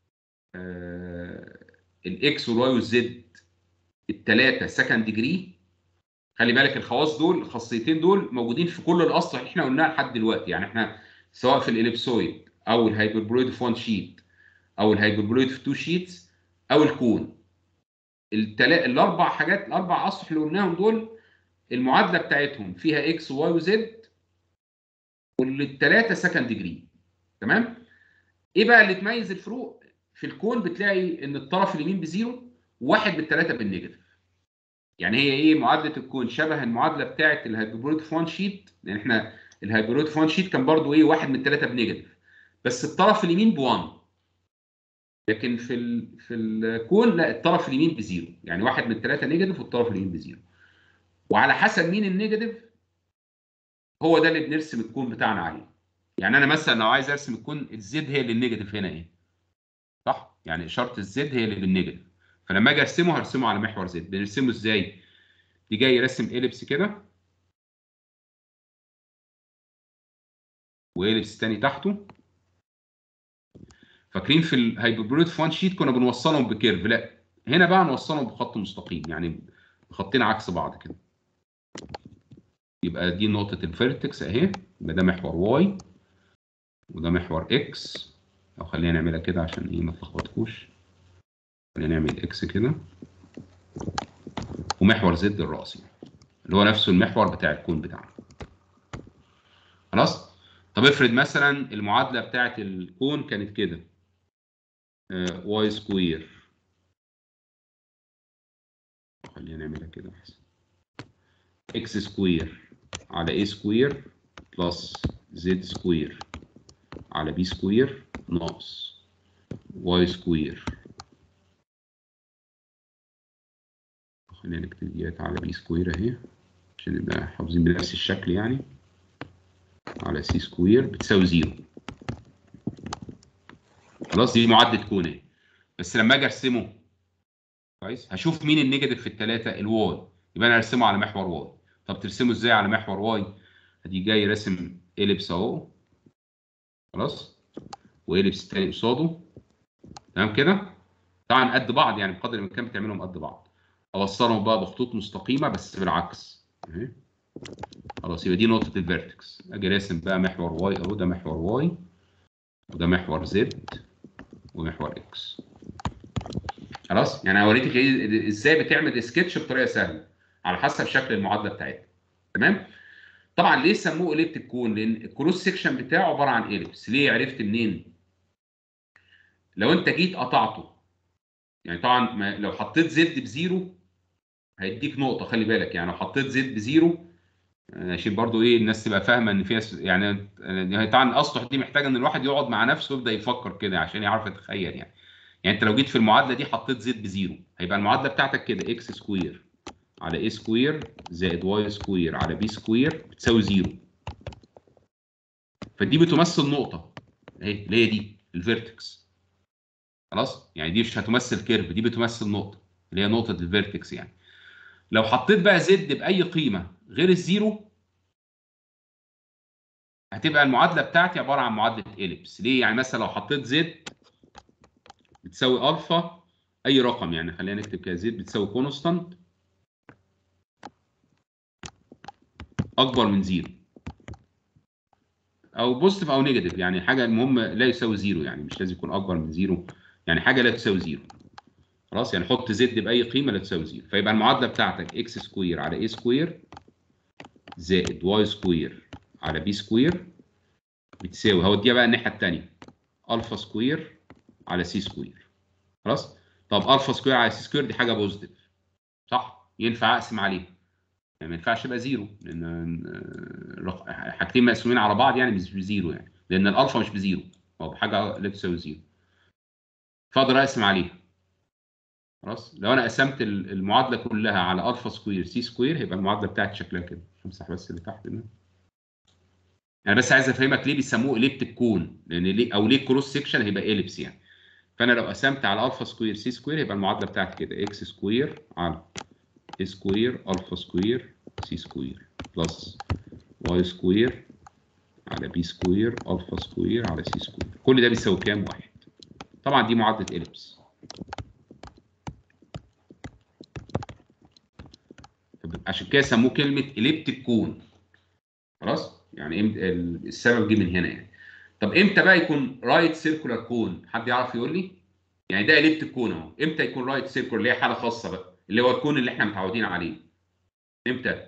آه الاكس والواي والزد الثلاثه سكند ديجري خلي بالك الخواص دول الخاصيتين دول موجودين في كل الاسطح اللي احنا قلناها لحد دلوقتي يعني احنا سواء في الاليبسويد او الهايبربرويد في 1 شيت او الهايبربرويد في 2 شيتس او الكون التلا... الاربع حاجات الاربع اسطح اللي قلناهم دول المعادله بتاعتهم فيها اكس وواي وزد والثلاثه سكند ديجري تمام ايه بقى اللي تميز الفروق في الكون بتلاقي ان الطرف اليمين بزيرو وواحد من ثلاثه بالنيجاتيف يعني هي ايه معادله الكون شبه المعادله بتاعه الهايبربوليك فون شيت لان احنا الهايبربوليك فون شيت كان برضو ايه واحد من ثلاثه بنيجاتيف بس الطرف اليمين ب1 لكن في ال... في الكون لا الطرف اليمين بزيرو يعني واحد من ثلاثه نيجاتيف والطرف اليمين بزيرو وعلى حسب مين النيجاتيف هو ده اللي بنرسم الكون بتاعنا عليه يعني انا مثلا لو عايز ارسم الكون الزد هي اللي النيجاتيف هنا ايه صح يعني اشاره الزد هي اللي بالنيجاتيف فلما اجي ارسمه هرسمه على محور زد بنرسمه ازاي دي جاي رسم اليبس كده واليبس تاني تحته فاكرين في الهايبربوليت فان شيت كنا بنوصلهم بكيرف لا هنا بقى نوصلهم بخط مستقيم يعني خطين عكس بعض كده يبقى دي نقطة الفيرتكس اهي يبقى ده محور واي وده محور اكس او خلينا نعملها كده عشان ايه ما تلخبطكوش خلينا نعمل اكس كده ومحور زد الرأسي اللي هو نفسه المحور بتاع الكون بتاعنا خلاص طب افرض مثلا المعادلة بتاعت الكون كانت كده واي سكوير خلينا نعملها كده احسن اكس سكوير على اي سكوير بلس زد سكوير على بي سكوير ناقص واي سكوير خلينا نكتب ديت على بي سكوير اهي عشان نبقى حافظين بنفس الشكل يعني على سي سكوير بتساوي زيرو خلاص دي معادله كون اهي بس لما اجي ارسمه كويس هشوف مين النيجاتيف في الثلاثه الواي يبقى انا ارسمه على محور واي طب ترسمه ازاي على محور واي ادي جاي راسم اليبس اهو خلاص واليبس تاني قصاده تمام كده طبعا قد بعض يعني بقدر الامكان بتعملهم قد بعض اوصلهم بقى بخطوط مستقيمه بس بالعكس اهي خلاص يبقى دي نقطه الفيرتكس اجي راسم بقى محور واي اهو ده محور واي وده محور زد ومحور اكس خلاص يعني اوريتك ايه ازاي بتعمل سكتش بطريقه سهله على حسب شكل المعادله بتاعتها تمام طبعا ليه سموه اليبتيك كون لان الكروس سيكشن بتاعه عباره عن اليبس ليه عرفت منين لو انت جيت قطعته يعني طبعا ما لو حطيت زد بزيرو هيديك نقطه خلي بالك يعني لو حطيت زد بزيرو عشان برضو ايه الناس تبقى فاهمه ان فيها يعني يعني طبعا اسطح دي محتاجه ان الواحد يقعد مع نفسه ويبدا يفكر كده عشان يعرف يتخيل يعني يعني انت لو جيت في المعادله دي حطيت زد بزيرو هيبقى المعادله بتاعتك كده اكس سكوير على اي سكوير زائد واي سكوير على بي سكوير بتساوي زيرو فدي بتمثل نقطه اهي اللي هي دي الفيرتكس خلاص يعني دي مش هتمثل كيرف دي بتمثل نقطه اللي هي نقطه الفيرتكس يعني لو حطيت بقى زد باي قيمه غير الزيرو هتبقى المعادله بتاعتي عباره عن معادله اليبس ليه يعني مثلا لو حطيت زد بتساوي الفا اي رقم يعني خلينا نكتب كده زد بتساوي كونستانت اكبر من زيرو او بوزيتيف او نيجاتيف يعني حاجه المهم لا يساوي زيرو يعني مش لازم يكون اكبر من زيرو يعني حاجه لا تساوي زيرو خلاص يعني حط زد باي قيمه لا تساوي زيرو فيبقى المعادله بتاعتك اكس سكوير على اي سكوير زائد واي سكوير على بي سكوير بتساوي هوديها بقى الناحيه الثانيه الفا سكوير على سي سكوير خلاص طب الفا سكوير على سي سكوير دي حاجه بوزيتيف صح ينفع اقسم عليها يعني ما ينفعش يبقى زيرو لان حاجتين مقسومين على بعض يعني مش بزيرو يعني لان الالفا مش بزيرو هو بحاجه لا تساوي زيرو فاقدر اقسم عليها خلاص لو انا قسمت المعادله كلها على الفا سكوير سي سكوير هيبقى المعادله بتاعتي شكلها كده امسح بس اللي تحت ده انا بس عايز افهمك ليه بيسموه اليبتيك كون لان ليه او ليه كروس سيكشن هيبقى اليبس يعني فانا لو قسمت على الفا سكوير سي سكوير يبقى المعادله بتاعتي كده اكس سكوير على سكوير الفا سكوير سي سكوير بلس واي سكوير على بي سكوير الفا سكوير على سي سكوير كل ده بيساوي كام واحد طبعا دي معادله اليبس عشان كده سموه كلمه اليبتيك كون خلاص يعني السبب جه من هنا يعني طب امتى بقى يكون رايت سيركولار كون حد يعرف يقول لي يعني ده اليبتيك كون اهو امتى يكون رايت سيركولار اللي هي حاله خاصه بقى اللي هو الكون اللي احنا متعودين عليه امتى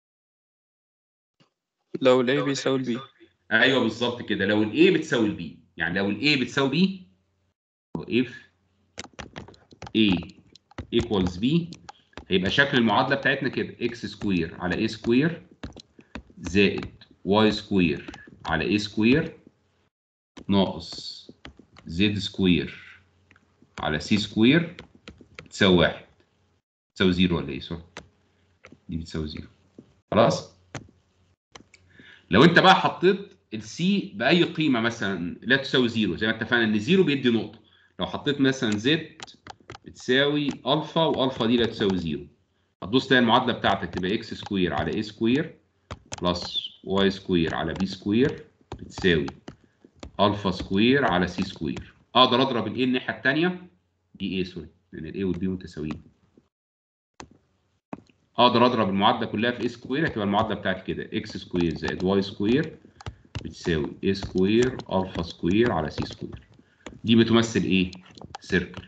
لو الاي بيساوي البي ايوه بالظبط كده لو الاي بتساوي البي يعني لو الاي بتساوي بي if a equals b هيبقى شكل المعادله بتاعتنا كده x سكوير على a سكوير زائد y سكوير على a سكوير ناقص z سكوير على c سكوير تساوي واحد تساوي زيرو ولا ايه صح؟ دي بتساوي زيرو خلاص؟ لو انت بقى حطيت السي باي قيمه مثلا لا تساوي زيرو زي ما اتفقنا ان زيرو بيدي نقطه لو حطيت مثلا زد بتساوي الفا والفا دي لا تساوي زيرو هتدوس تلاقي المعادله بتاعتك تبقى اكس سكوير على اي سكوير بلس واي سكوير على بي سكوير بتساوي الفا سكوير على سي سكوير اقدر اضرب الاي الناحيه الثانيه دي ايه سوري لان الاي والبي متساويين اقدر اضرب المعادله كلها في اي سكوير هتبقى المعادله بتاعتي كده اكس سكوير زائد واي سكوير بتساوي اي سكوير الفا سكوير على سي سكوير دي بتمثل ايه سيركل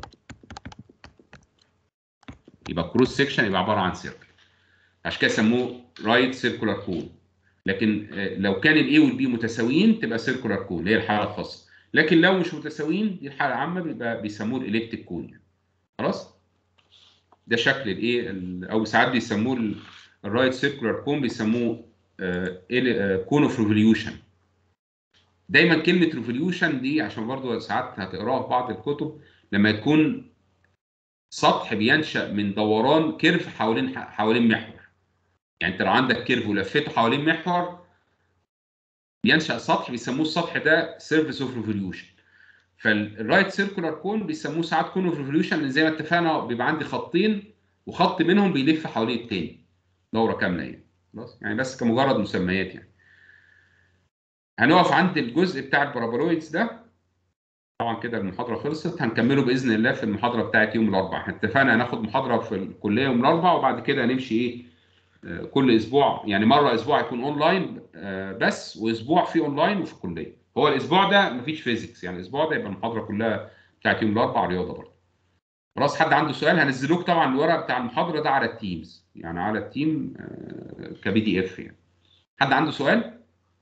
يبقى كروس سيكشن يبقى عباره عن سيركل عشان كده سموه رايت سيركولار كون لكن آه، لو كان الاي والبي متساويين تبقى سيركولار كون اللي هي الحاله الخاصه لكن لو مش متساويين دي الحاله العامه بيبقى بيسموه الاليبتيك كون يعني. خلاص ده شكل الايه ال- او ساعات بيسموه ال- الرايت سيركولار كون بيسموه كون اوف ريفوليوشن دايما كلمه ريفوليوشن دي عشان برضو ساعات هتقراها في بعض الكتب لما يكون سطح بينشا من دوران كيرف حوالين حوالين محور يعني انت لو عندك كيرف ولفيته حوالين محور بينشا سطح بيسموه السطح ده سيرفيس اوف ريفوليوشن فالرايت سيركولار كون بيسموه ساعات كون اوف ريفوليوشن لان زي ما اتفقنا بيبقى عندي خطين وخط منهم بيلف حوالين التاني دوره كامله يعني خلاص يعني بس كمجرد مسميات يعني هنقف عند الجزء بتاع البارابولويدز ده طبعا كده المحاضره خلصت هنكمله باذن الله في المحاضره بتاعت يوم الاربعاء احنا اتفقنا هناخد محاضره في الكليه يوم الاربعاء وبعد كده هنمشي ايه آه، كل اسبوع يعني مره اسبوع يكون اونلاين آه، بس واسبوع فيه اونلاين وفي الكليه هو الاسبوع ده مفيش فيزيكس يعني الاسبوع ده يبقى المحاضره كلها بتاعت يوم الاربعاء رياضه برضه خلاص حد عنده سؤال هنزلوك طبعا الورق بتاع المحاضره ده على التيمز يعني على التيم كبي دي اف يعني حد عنده سؤال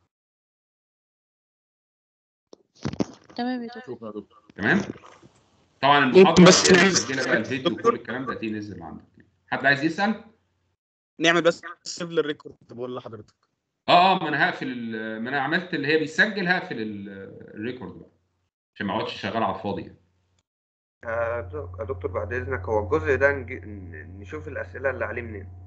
تمام يا دكتور شكرا يا دكتور تمام طبعا المحاضره بس هتبقى نعمل- مسجله بقى الفيديو وكل الكلام ده هتلاقيه نزل عندك حد عايز يسال نعمل بس سيف للريكورد بقول لحضرتك اه اه ما انا هقفل ال- ما انا عملت اللي هي بيسجل هقفل ال- الريكورد بقى عشان ما اقعدش شغال على الفاضي يعني. يا دك- يا دكتور بعد اذنك هو الجزء ده نجي- ن- نشوف الاسئله اللي عليه منين